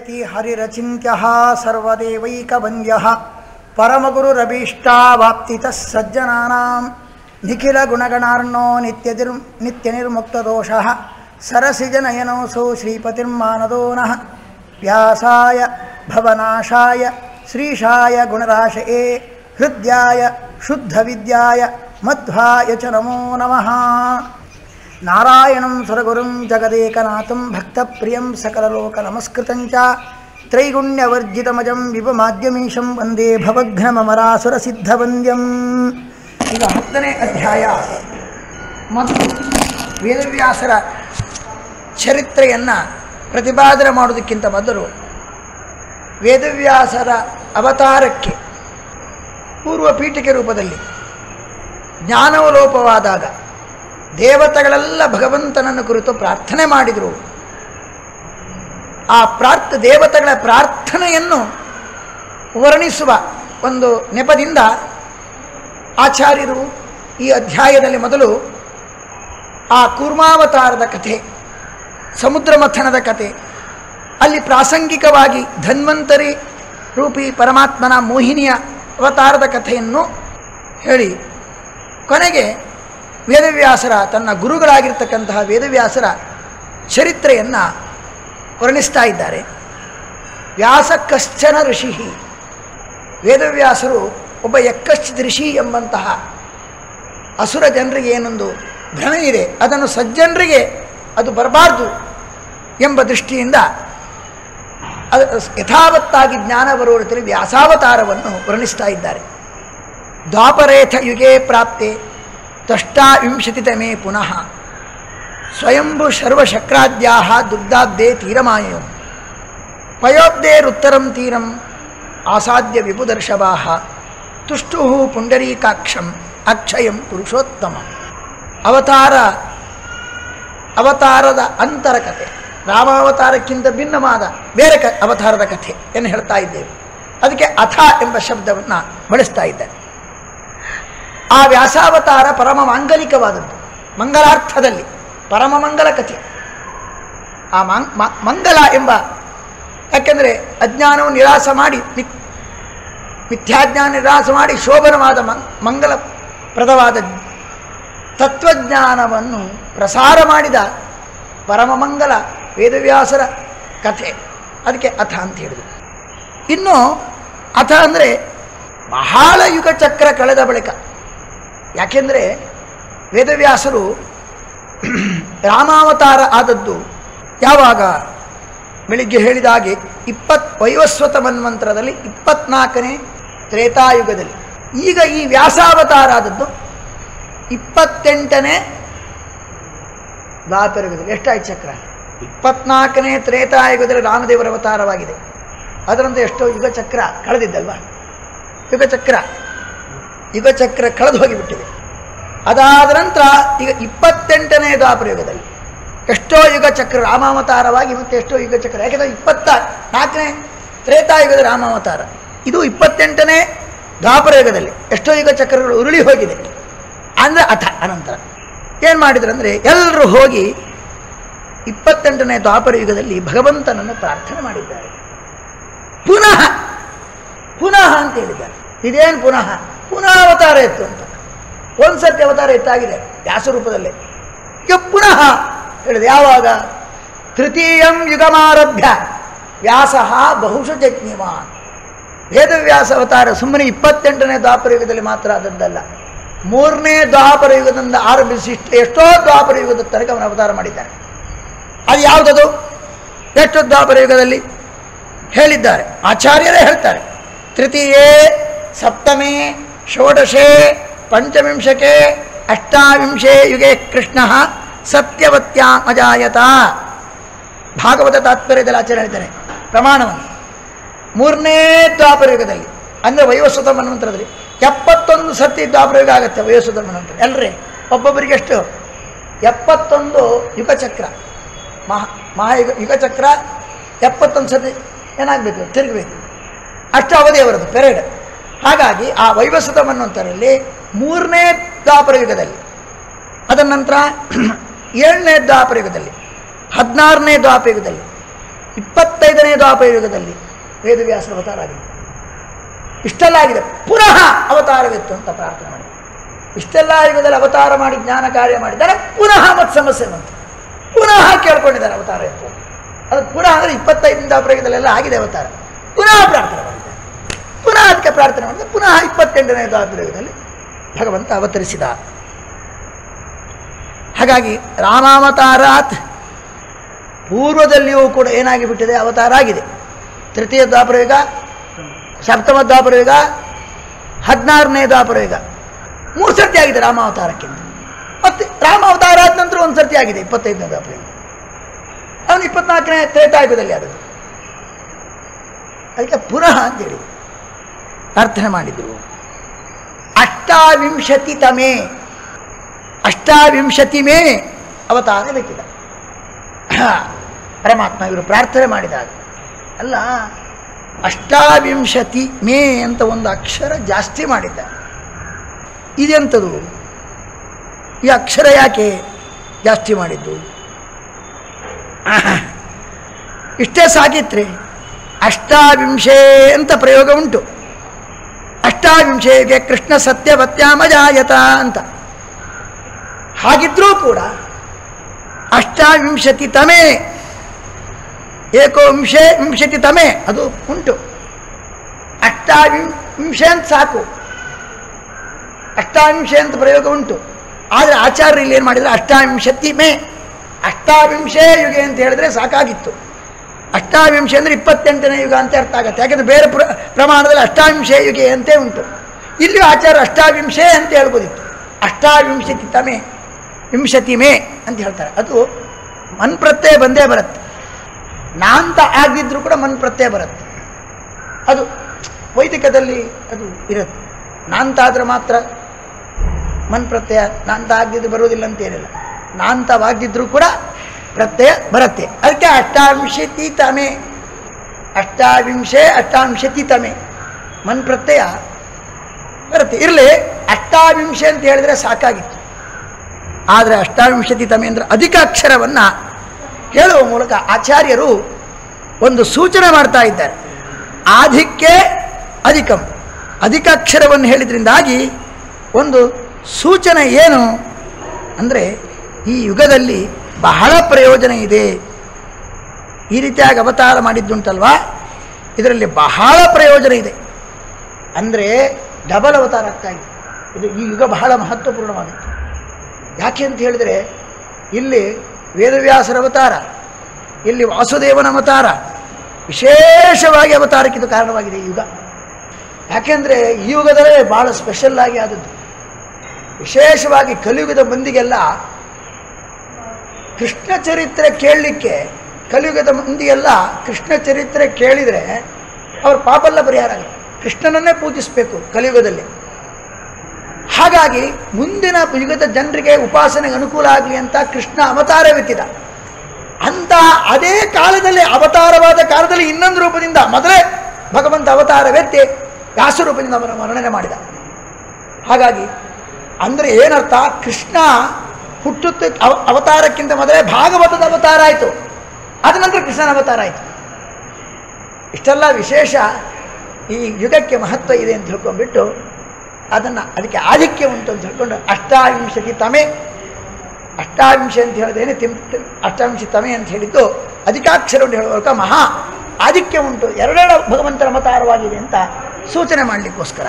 ಜಯತಿ ಹರಿರಚಿಂತ್ಯ ಸರ್ವದೇವೈಕವಂದ್ಯ ಪರಮಗುರುರಭೀಷ್ಟಾವಾಪ್ತಿತಃ ಸಜ್ಜನಾನಾಂ ನಿಖಿಲ ಗುಣಗಣಾರ್ಣೋ ನಿತ್ಯದಿರ್ ನಿತ್ಯನಿರ್ಮುಕ್ತದೋಷಃ ಸರಸಿಜನಯನೋऽಸौ ಶ್ರೀಪತಿರ್ಮಾನದೋ ನಃ ವ್ಯಾಸಾಯ ಭವನಾಶಾಯ ಶ್ರೀಶಾಯ ಗುಣರಾಶಯೇ ಹೃದ್ಯಾಯ ಶುದ್ಧವಿದ್ಯಾಯ ಮಧ್ವಾಯ ಚ ನಮೋ ನಮಃ ನಾರಾಯಣಂ ಸುರಗುರುಂ ಜಗದೇಕನಾಥಂ ಭಕ್ತಪ್ರಿಯಂ ಸಕಲಲೋಕನಮಸ್ಕೃತಂ ಚ ತ್ರೈಗುಣ್ಯವರ್ಜಿತಮಜಂ ವಿಭಮಾದ್ಯಮೀಶಂ ವಂದೇ ಭವಘ್ನಮರಾಸುರಸಿದ್ಧವಂದ್ಯಂ ಈಗ ಹತ್ತನೇ ಅಧ್ಯಾಯ ಮತ್ತು ವೇದವ್ಯಾಸರ ಚರಿತ್ರೆಯನ್ನು ಪ್ರತಿಪಾದನೆ ಮಾಡೋದಕ್ಕಿಂತ ಮೊದಲು ವೇದವ್ಯಾಸರ ಅವತಾರಕ್ಕೆ ಪೂರ್ವ ಪೀಠಿಕೆ ರೂಪದಲ್ಲಿ ಜ್ಞಾನವಲೋಪವಾದಾಗ ದೇವತೆಗಳೆಲ್ಲ ಭಗವಂತನನ್ನು ಕುರಿತು ಪ್ರಾರ್ಥನೆ ಮಾಡಿದರು ಆ ಪ್ರಾರ್ಥ ದೇವತೆಗಳ ಪ್ರಾರ್ಥನೆಯನ್ನು ವರ್ಣಿಸುವ ಒಂದು ನೆಪದಿಂದ ಆಚಾರ್ಯರು ಈ ಅಧ್ಯಾಯದಲ್ಲಿ ಮೊದಲು ಆ ಕೂರ್ಮಾವತಾರದ ಕಥೆ ಸಮುದ್ರ ಮಥನದ ಕಥೆ ಅಲ್ಲಿ ಪ್ರಾಸಂಗಿಕವಾಗಿ ಧನ್ವಂತರಿ ರೂಪಿ ಪರಮಾತ್ಮನ ಮೋಹಿನಿಯ ಅವತಾರದ ಕಥೆಯನ್ನು ಹೇಳಿ ಕೊನೆಗೆ ವೇದವ್ಯಾಸರ ತನ್ನ ಗುರುಗಳಾಗಿರ್ತಕ್ಕಂತಹ ವೇದವ್ಯಾಸರ ಚರಿತ್ರೆಯನ್ನು ವರ್ಣಿಸ್ತಾ ಇದ್ದಾರೆ ವ್ಯಾಸ ಕಶ್ಚನ ಋಷಿ ವೇದವ್ಯಾಸರು ಒಬ್ಬ ಯಕ್ಕಶ್ಚಿತ್ ಋಷಿ ಎಂಬಂತಹ ಅಸುರ ಜನರಿಗೆ ಏನೊಂದು ಭ್ರಮೆ ಇದೆ ಅದನ್ನು ಸಜ್ಜನರಿಗೆ ಅದು ಬರಬಾರ್ದು ಎಂಬ ದೃಷ್ಟಿಯಿಂದ ಅದು ಯಥಾವತ್ತಾಗಿ ಜ್ಞಾನ ಬರುವ ರೀತಿಯಲ್ಲಿ ವ್ಯಾಸಾವತಾರವನ್ನು ವರ್ಣಿಸ್ತಾ ಇದ್ದಾರೆ ದ್ವಾಪರೇಥ ಯುಗೇ ಪ್ರಾಪ್ತೆ ತಷ್ಟಾವಿಂಶತಿತಮೇ ಪುನಃ ಸ್ವಯಂಭು ಸರ್ವಶಕ್ರಾದ್ಯಾ ದುಗ್ಧಾಬ್ಧೇ ತೀರಮಾಯು ಪಯೋಬ್ಧೇರುತ್ತರಂ ತೀರಂ ಆಸಾದ್ಯ ವಿಪುದರ್ಶವಾ ತುಷ್ಟು ಪುಂಡರೀಕಾಕ್ಷಂ ಅಕ್ಷಯಂ ಪುರುಷೋತ್ತಮ ಅವತಾರ ಅವತಾರದ ಅಂತರ ಕಥೆ ರಾಮಾವತಾರಕ್ಕಿಂತ ಭಿನ್ನವಾದ ಬೇರೆ ಕ ಅವತಾರದ ಕಥೆ ಎಂದು ಹೇಳ್ತಾ ಇದ್ದೇವೆ ಅದಕ್ಕೆ ಅಥ ಎಂಬ ಶಬ್ದವನ್ನು ಬಳಸ್ತಾ ಇದ್ದಾರೆ ಆ ವ್ಯಾಸಾವತಾರ ಪರಮ ಮಾಂಗಲಿಕವಾದದ್ದು ಮಂಗಲಾರ್ಥದಲ್ಲಿ ಪರಮ ಮಂಗಲ ಕಥೆ ಆ ಮಾಂಗ್ ಮ- ಮಂಗಲ ಎಂಬ ಯಾಕೆಂದರೆ ಅಜ್ಞಾನವನ್ನು ನಿರಾಸ ಮಾಡಿ ಮಿತ್ ಮಿಥ್ಯಾಜ್ಞಾನ ನಿರಾಸ ಮಾಡಿ ಶೋಭನವಾದ ಮಂ- ಮಂಗಲಪ್ರದವಾದ ತತ್ವಜ್ಞಾನವನ್ನು ಪ್ರಸಾರ ಮಾಡಿದ ಪರಮಮಂಗಲ ವೇದವ್ಯಾಸರ ಕಥೆ ಅದಕ್ಕೆ ಅಥ ಅಂತ ಹೇಳಿದರು ಇನ್ನು ಅಥ ಅಂದರೆ ಬಹಳ ಯುಗ ಚಕ್ರ ಕಳೆದ ಬಳಿಕ ಯಾಕೆಂದರೆ ವೇದವ್ಯಾಸರು ರಾಮಾವತಾರ ಆದದ್ದು ಯಾವಾಗ ಬೆಳಿಗ್ಗೆ ಹೇಳಿದ ಹಾಗೆ ಇಪ್ಪತ್ ವೈವಸ್ವತ ಮನ್ವಂತರದಲ್ಲಿ ಇಪ್ಪತ್ನಾಲ್ಕನೇ ತ್ರೇತಾಯುಗದಲ್ಲಿ ಈಗ ಈ ವ್ಯಾಸಾವತಾರ ಆದದ್ದು ಇಪ್ಪತ್ತೆಂಟನೇ ದ್ವಾಪರಯುಗದಲ್ಲಿ ಎಷ್ಟಾಯ್ತು ಚಕ್ರ ಇಪ್ಪತ್ನಾಲ್ಕನೇ ತ್ರೇತಾಯುಗದಲ್ಲಿ ರಾಮದೇವರ ಅವತಾರವಾಗಿದೆ ಅದರಂತೆ ಎಷ್ಟೋ ಯುಗ ಚಕ್ರ ಕಳೆದಿದ್ದಲ್ವಾ ಯುಗ ಚಕ್ರ ಯುಗ ಚಕ್ರ ಕಳೆದು ಹೋಗಿಬಿಟ್ಟಿದೆ ಅದಾದ ನಂತರ ಈಗ ಇಪ್ಪತ್ತೆಂಟನೇ ದ್ವಾಪರಯುಗದಲ್ಲಿ ಎಷ್ಟೋ ಯುಗ ಚಕ್ರ ರಾಮಾವತಾರವಾಗಿ ಮತ್ತೆ ಎಷ್ಟೋ ಯುಗ ಚಕ್ರ ಯಾಕೆಂದರೆ ಇಪ್ಪತ್ತ ನಾಲ್ಕನೇ ತ್ರೇತಾಯುಗದ ರಾಮಾವತಾರ ಇದು ಇಪ್ಪತ್ತೆಂಟನೇ ದ್ವಾಪರಯುಗದಲ್ಲಿ ಎಷ್ಟೋ ಯುಗ ಚಕ್ರಗಳು ಉರುಳಿ ಹೋಗಿದೆ ಅಂದರೆ ಅಥ ಅನಂತರ ಏನು ಮಾಡಿದ್ರು ಅಂದರೆ ಎಲ್ಲರೂ ಹೋಗಿ ಇಪ್ಪತ್ತೆಂಟನೇ ದ್ವಾಪರ ಯುಗದಲ್ಲಿ ಭಗವಂತನನ್ನು ಪ್ರಾರ್ಥನೆ ಮಾಡಿದ್ದಾರೆ ಪುನಃ ಪುನಃ ಅಂತ ಹೇಳಿದ್ದಾರೆ ಇದೇನು ಪುನಃ ಪುನಃ ಅವತಾರ ಇತ್ತು ಅಂತ ಒಂದು ಸರ್ತಿ ಅವತಾರ ಇತ್ತಾಗಿದೆ ವ್ಯಾಸರೂಪದಲ್ಲೇ ಈಗ ಪುನಃ ಹೇಳಿದೆ ಯಾವಾಗ ತೃತೀಯಂ ಯುಗಮಾರಭ್ಯ ವ್ಯಾಸ ಬಹುಶ ಜಜ್ಞಿವಾನ್ ವೇದವ್ಯಾಸ ಅವತಾರ ಸುಮ್ಮನೆ ಇಪ್ಪತ್ತೆಂಟನೇ ದ್ವಾಪರ ಯುಗದಲ್ಲಿ ಮಾತ್ರ ಆದದ್ದಲ್ಲ ಮೂರನೇ ದ್ವಾಪರ ಯುಗದಿಂದ ಆರಂಭಿಸಿ ಇಷ್ಟು- ಎಷ್ಟೋ ದ್ವಾಪರ ಯುಗದ ತನಕ ಅವನು ಅವತಾರ ಮಾಡಿದ್ದಾನೆ ಅದು ಯಾವುದದು ಎಷ್ಟು ದ್ವಾಪರ ಯುಗದಲ್ಲಿ ಹೇಳಿದ್ದಾರೆ ಆಚಾರ್ಯರೇ ಹೇಳ್ತಾರೆ ತೃತೀಯೇ ಸಪ್ತಮೇ ಷೋಡಶೆ ಪಂಚವಿಂಶಕೆ ಅಷ್ಟಾವಿಂಶೆ ಯುಗೆ ಕೃಷ್ಣ ಸತ್ಯವತ್ಯಾಂ ಅಜಾಯತ ಭಾಗವತ ತಾತ್ಪರ್ಯದಲ್ಲಿ ಆಚಾರ್ಯ ಹೇಳ್ತಾರೆ ಪ್ರಮಾಣವನ್ನು ಮೂರನೇ ದ್ವಾಪರ ಯುಗದಲ್ಲಿ ಅಂದರೆ ವಯೋಸ್ವತ ಮನ್ವಂತರದಲ್ಲಿ ಎಪ್ಪತ್ತೊಂದು ಸತಿ ದ್ವಾಪರ ಯುಗ ಆಗುತ್ತೆ ವಯೋಸ್ವತ ಮನ್ವಂತರ ಎಲ್ಲರೇ ಒಬ್ಬೊಬ್ಬರಿಗೆ ಎಷ್ಟು ಎಪ್ಪತ್ತೊಂದು ಯುಗಚಕ್ರ ಮಹಾ ಮಹಾಯುಗ ಯುಗಚಕ್ರ ಎಪ್ಪತ್ತೊಂದು ಸತಿ ಏನಾಗಬೇಕು ತಿರುಗಬೇಕು ಅಷ್ಟು ಅವಧಿ ಅವರದು ಪೆರೇಡ್ ಹಾಗಾಗಿ ಆ ವೈವಸ್ವತ ಮನ್ವಂತರಲ್ಲಿ ಮೂರನೇ ದ್ವಾಪರ ಯುಗದಲ್ಲಿ ಅದರ ನಂತರ ಏಳನೇ ದ್ವಾಪರ ಯುಗದಲ್ಲಿ ಹದಿನಾರನೇ ದ್ವಾಪರ ಯುಗದಲ್ಲಿ ಇಪ್ಪತ್ತೈದನೇ ದ್ವಾಪರಯುಗದಲ್ಲಿ ವೇದವ್ಯಾಸರ ಅವತಾರ ಆಗಿದೆ ಇಷ್ಟೆಲ್ಲ ಆಗಿದೆ ಪುನಃ ಅವತಾರವಿತ್ತು ಅಂತ ಪ್ರಾರ್ಥನೆ ಮಾಡಿ ಇಷ್ಟೆಲ್ಲ ಯುಗದಲ್ಲಿ ಅವತಾರ ಮಾಡಿ ಜ್ಞಾನ ಕಾರ್ಯ ಮಾಡಿದ್ದಾರೆ ಪುನಃ ಮತ್ತೆ ಸಮಸ್ಯೆ ಬಂತು ಪುನಃ ಕೇಳ್ಕೊಂಡಿದ್ದಾರೆ ಅವತಾರ ಇತ್ತು ಅದು ಪುನಃ ಅಂದರೆ ಇಪ್ಪತ್ತೈದನೇ ದ್ವಾಪರಯುಗದಲ್ಲೆಲ್ಲ ಆಗಿದೆ ಅವತಾರ ಪುನಃ ಪ್ರಾರ್ಥನೆ ಮಾಡಿದ್ದಾರೆ ಪುನಃ ಅದಕ್ಕೆ ಪ್ರಾರ್ಥನೆ ಮಾಡಿದ್ರೆ ಪುನಃ ಇಪ್ಪತ್ತೆಂಟನೇ ದ್ವಾಪರಯುಗದಲ್ಲಿ ಭಗವಂತ ಅವತರಿಸಿದ ಹಾಗಾಗಿ ರಾಮಾವತಾರಾತ್ ಪೂರ್ವದಲ್ಲಿಯೂ ಕೂಡ ಏನಾಗಿ ಬಿಟ್ಟಿದೆ ಅವತಾರ ಆಗಿದೆ ತೃತೀಯ ದ್ವಾಪರಯುಗ ಸಪ್ತಮ ದ್ವಾಪರಯುಗ ಹದಿನಾರನೇ ದ್ವಾಪರಯುಗ ಮೂರು ಸರ್ತಿ ಆಗಿದೆ ರಾಮಾವತಾರಕ್ಕಿಂತ ಮತ್ತೆ ರಾಮಾವತಾರ ಆದ ನಂತರ ಒಂದು ಸರ್ತಿ ಆಗಿದೆ ಇಪ್ಪತ್ತೈದನೇ ದ್ವಾಪರಯುಗ ಅವನು ಇಪ್ಪತ್ನಾಲ್ಕನೇ ತ್ರೇತಾಯುಗದಲ್ಲಿ ಆದದ್ದು ಅದಕ್ಕೆ ಪುನಃ ಅಂತೇಳಿ ಪ್ರಾರ್ಥನೆ ಮಾಡಿದ್ರು ಅಷ್ಟಾವಿಂಶತಿ ತಮೇ ಅಷ್ಟಾವಿಂಶತಿ ಮೇ ಅವತಾರ ವ್ಯಕ್ತಿದ ಪರಮಾತ್ಮ ಇವರು ಪ್ರಾರ್ಥನೆ ಮಾಡಿದಾಗ ಅಲ್ಲ ಅಷ್ಟಾವಿಂಶತಿ ಮೇ ಅಂತ ಒಂದು ಅಕ್ಷರ ಜಾಸ್ತಿ ಮಾಡಿದ್ದಾರೆ ಇದೆಂಥದು ಈ ಅಕ್ಷರ ಯಾಕೆ ಜಾಸ್ತಿ ಮಾಡಿದ್ದು ಇಷ್ಟೇ ಸಾಕಿತ್ರಿ ಅಷ್ಟಾವಿಂಶೆ ಅಂತ ಪ್ರಯೋಗ ಉಂಟು ಅಷ್ಟಾವಿಂಶೆಗೆ ಕೃಷ್ಣ ಸತ್ಯವತ್ಯಾಮಜಾಯತ ಅಂತ ಹಾಗಿದ್ರೂ ಕೂಡ ಅಷ್ಟಾವಿಂಶತಿ ತಮೇ ಏಕೋವಿಂಶೆ ವಿಂಶತಿ ತಮೇ ಅದು ಉಂಟು ಅಷ್ಟಾವಿಂಶೆ ಅಂತ ಸಾಕು ಅಷ್ಟಾವಿಂಶೆ ಅಂತ ಪ್ರಯೋಗ ಉಂಟು ಆದರೆ ಆಚಾರ್ಯರು ಇಲ್ಲಿ ಏನು ಮಾಡಿದರೆ ಅಷ್ಟಾವಿಂಶತಿ ಮೇ ಅಷ್ಟಾವಿಂಶೆ ಯುಗ ಅಂತ ಹೇಳಿದ್ರೆ ಸಾಕಾಗಿತ್ತು ಅಷ್ಟಾವಿಂಶೆ ಅಂದರೆ ಇಪ್ಪತ್ತೆಂಟನೇ ಯುಗ ಅಂತ ಅರ್ಥ ಆಗುತ್ತೆ ಯಾಕಂದರೆ ಬೇರೆ ಪ್ರ ಪ್ರಮಾಣದಲ್ಲಿ ಅಷ್ಟಾವಿಂಶೆ ಯುಗೆ ಅಂತೇ ಉಂಟು ಇಲ್ಲಿ ಆಚಾರ ಅಷ್ಟಾವಿಂಶೆ ಅಂತ ಹೇಳ್ಬೋದಿತ್ತು ಅಷ್ಟಾವಿಂಶತಿ ತಮೆ ವಿಂಶತಿ ಮೇ ಅಂತ ಹೇಳ್ತಾರೆ ಅದು ಮನ್ ಪ್ರತ್ಯಯ ಬಂದೇ ಬರುತ್ತೆ ನಾಂತ ಆಗದಿದ್ರೂ ಕೂಡ ಮನ್ ಪ್ರತ್ಯಯ ಬರುತ್ತೆ ಅದು ವೈದಿಕದಲ್ಲಿ ಅದು ಇರುತ್ತೆ ನಾಂತ ಆದರೆ ಮಾತ್ರ ಮನ್ ಪ್ರತ್ಯಯ ನಾಂತ ಆಗದಿದ್ದು ಬರುವುದಿಲ್ಲ ಅಂತೇನಿಲ್ಲ ನಾಂತವಾಗಿದ್ದರೂ ಕೂಡ ಪ್ರತ್ಯಯ ಬರುತ್ತೆ ಅದಕ್ಕೆ ಅಷ್ಟಾವಿಂಶತಿ ತಮೆ ಅಷ್ಟಾವಿಂಶೆ ಅಷ್ಟಾವಿಂಶತಿ ತಮೆ ಮನ್ ಪ್ರತ್ಯಯ ಬರುತ್ತೆ ಇರಲಿ ಅಷ್ಟಾವಿಂಶೆ ಅಂತ ಹೇಳಿದ್ರೆ ಸಾಕಾಗಿತ್ತು ಆದರೆ ಅಷ್ಟಾವಿಂಶತಿ ತಮೆ ಅಂದರೆ ಅಧಿಕ ಅಕ್ಷರವನ್ನು ಹೇಳುವ ಮೂಲಕ ಆಚಾರ್ಯರು ಒಂದು ಸೂಚನೆ ಮಾಡ್ತಾ ಇದ್ದಾರೆ ಆಧಿಕ್ಯ ಅಧಿಕಂ ಅಧಿಕ ಅಕ್ಷರವನ್ನು ಹೇಳಿದ್ರಿಂದಾಗಿ ಒಂದು ಸೂಚನೆ ಏನು ಅಂದರೆ ಈ ಯುಗದಲ್ಲಿ ಬಹಳ ಪ್ರಯೋಜನ ಇದೆ ಈ ರೀತಿಯಾಗಿ ಅವತಾರ ಮಾಡಿದ್ದುಂಟಲ್ವಾ ಇದರಲ್ಲಿ ಬಹಳ ಪ್ರಯೋಜನ ಇದೆ ಅಂದರೆ ಡಬಲ್ ಅವತಾರ ಆಗ್ತಾ ಇದೆ ಇದು ಈ ಯುಗ ಬಹಳ ಮಹತ್ವಪೂರ್ಣವಾಗಿತ್ತು ಯಾಕೆ ಅಂತ ಹೇಳಿದರೆ ಇಲ್ಲಿ ವೇದವ್ಯಾಸರ ಅವತಾರ ಇಲ್ಲಿ ವಾಸುದೇವನ ಅವತಾರ ವಿಶೇಷವಾಗಿ ಅವತಾರಕ್ಕೆ ಇದು ಕಾರಣವಾಗಿದೆ ಈ ಯುಗ ಯಾಕೆಂದರೆ ಈ ಯುಗದಲ್ಲೇ ಭಾಳ ಸ್ಪೆಷಲ್ ಆಗಿ ಆದದ್ದು ವಿಶೇಷವಾಗಿ ಕಲಿಯುಗದ ಮಂದಿಗೆಲ್ಲ ಕೃಷ್ಣ ಚರಿತ್ರೆ ಕೇಳಲಿಕ್ಕೆ ಕಲಿಯುಗದ ಮಂದಿಗೆಲ್ಲ ಕೃಷ್ಣ ಚರಿತ್ರೆ ಕೇಳಿದರೆ ಅವ್ರ ಪಾಪೆಲ್ಲ ಪರಿಹಾರ ಆಗುತ್ತೆ ಕೃಷ್ಣನನ್ನೇ ಪೂಜಿಸಬೇಕು ಕಲಿಯುಗದಲ್ಲಿ ಹಾಗಾಗಿ ಮುಂದಿನ ಯುಗದ ಜನರಿಗೆ ಉಪಾಸನೆಗೆ ಅನುಕೂಲ ಆಗಲಿ ಅಂತ ಕೃಷ್ಣ ಅವತಾರವೆತ್ತಿದ ಅಂತ ಅದೇ ಕಾಲದಲ್ಲಿ ಅವತಾರವಾದ ಕಾಲದಲ್ಲಿ ಇನ್ನೊಂದು ರೂಪದಿಂದ ಮೊದಲೇ ಭಗವಂತ ಅವತಾರವೆತ್ತಿ ವ್ಯಾಸರೂಪದಿಂದ ಅವನ ವರ್ಣನೆ ಮಾಡಿದ ಹಾಗಾಗಿ ಅಂದರೆ ಏನರ್ಥ ಕೃಷ್ಣ ಹುಟ್ಟುತ್ತ ಅವ ಅವತಾರಕ್ಕಿಂತ ಮೊದಲೇ ಭಾಗವತದ ಅವತಾರ ಆಯಿತು ಅದ ನಂತರ ಕೃಷ್ಣನ ಅವತಾರ ಆಯಿತು ಇಷ್ಟೆಲ್ಲ ವಿಶೇಷ ಈ ಯುಗಕ್ಕೆ ಮಹತ್ವ ಇದೆ ಅಂತ ತಿಳ್ಕೊಂಡ್ಬಿಟ್ಟು ಅದನ್ನು ಅದಕ್ಕೆ ಆಧಿಕ್ಯ ಉಂಟು ಅಂತ ಹೇಳ್ಕೊಂಡು ಅಷ್ಟಾವಿಂಶತಿ ತಮೆ ಅಷ್ಟಾವಿಂಶ ಅಂತ ಹೇಳಿದೇನೆ ತಿಮ್ ತಿಮ್- ಅಷ್ಟಾವಿಂಶ ತಮೆ ಅಂತ ಹೇಳಿದ್ದು ಅಧಿಕಾಕ್ಷರವನ್ನು ಹೇಳುವಾಗ ಮಹಾ ಆಧಿಕ್ಯ ಉಂಟು ಎರಡೆರಡು ಭಗವಂತನ ಅವತಾರವಾಗಿದೆ ಅಂತ ಸೂಚನೆ ಮಾಡಲಿಕ್ಕೋಸ್ಕರ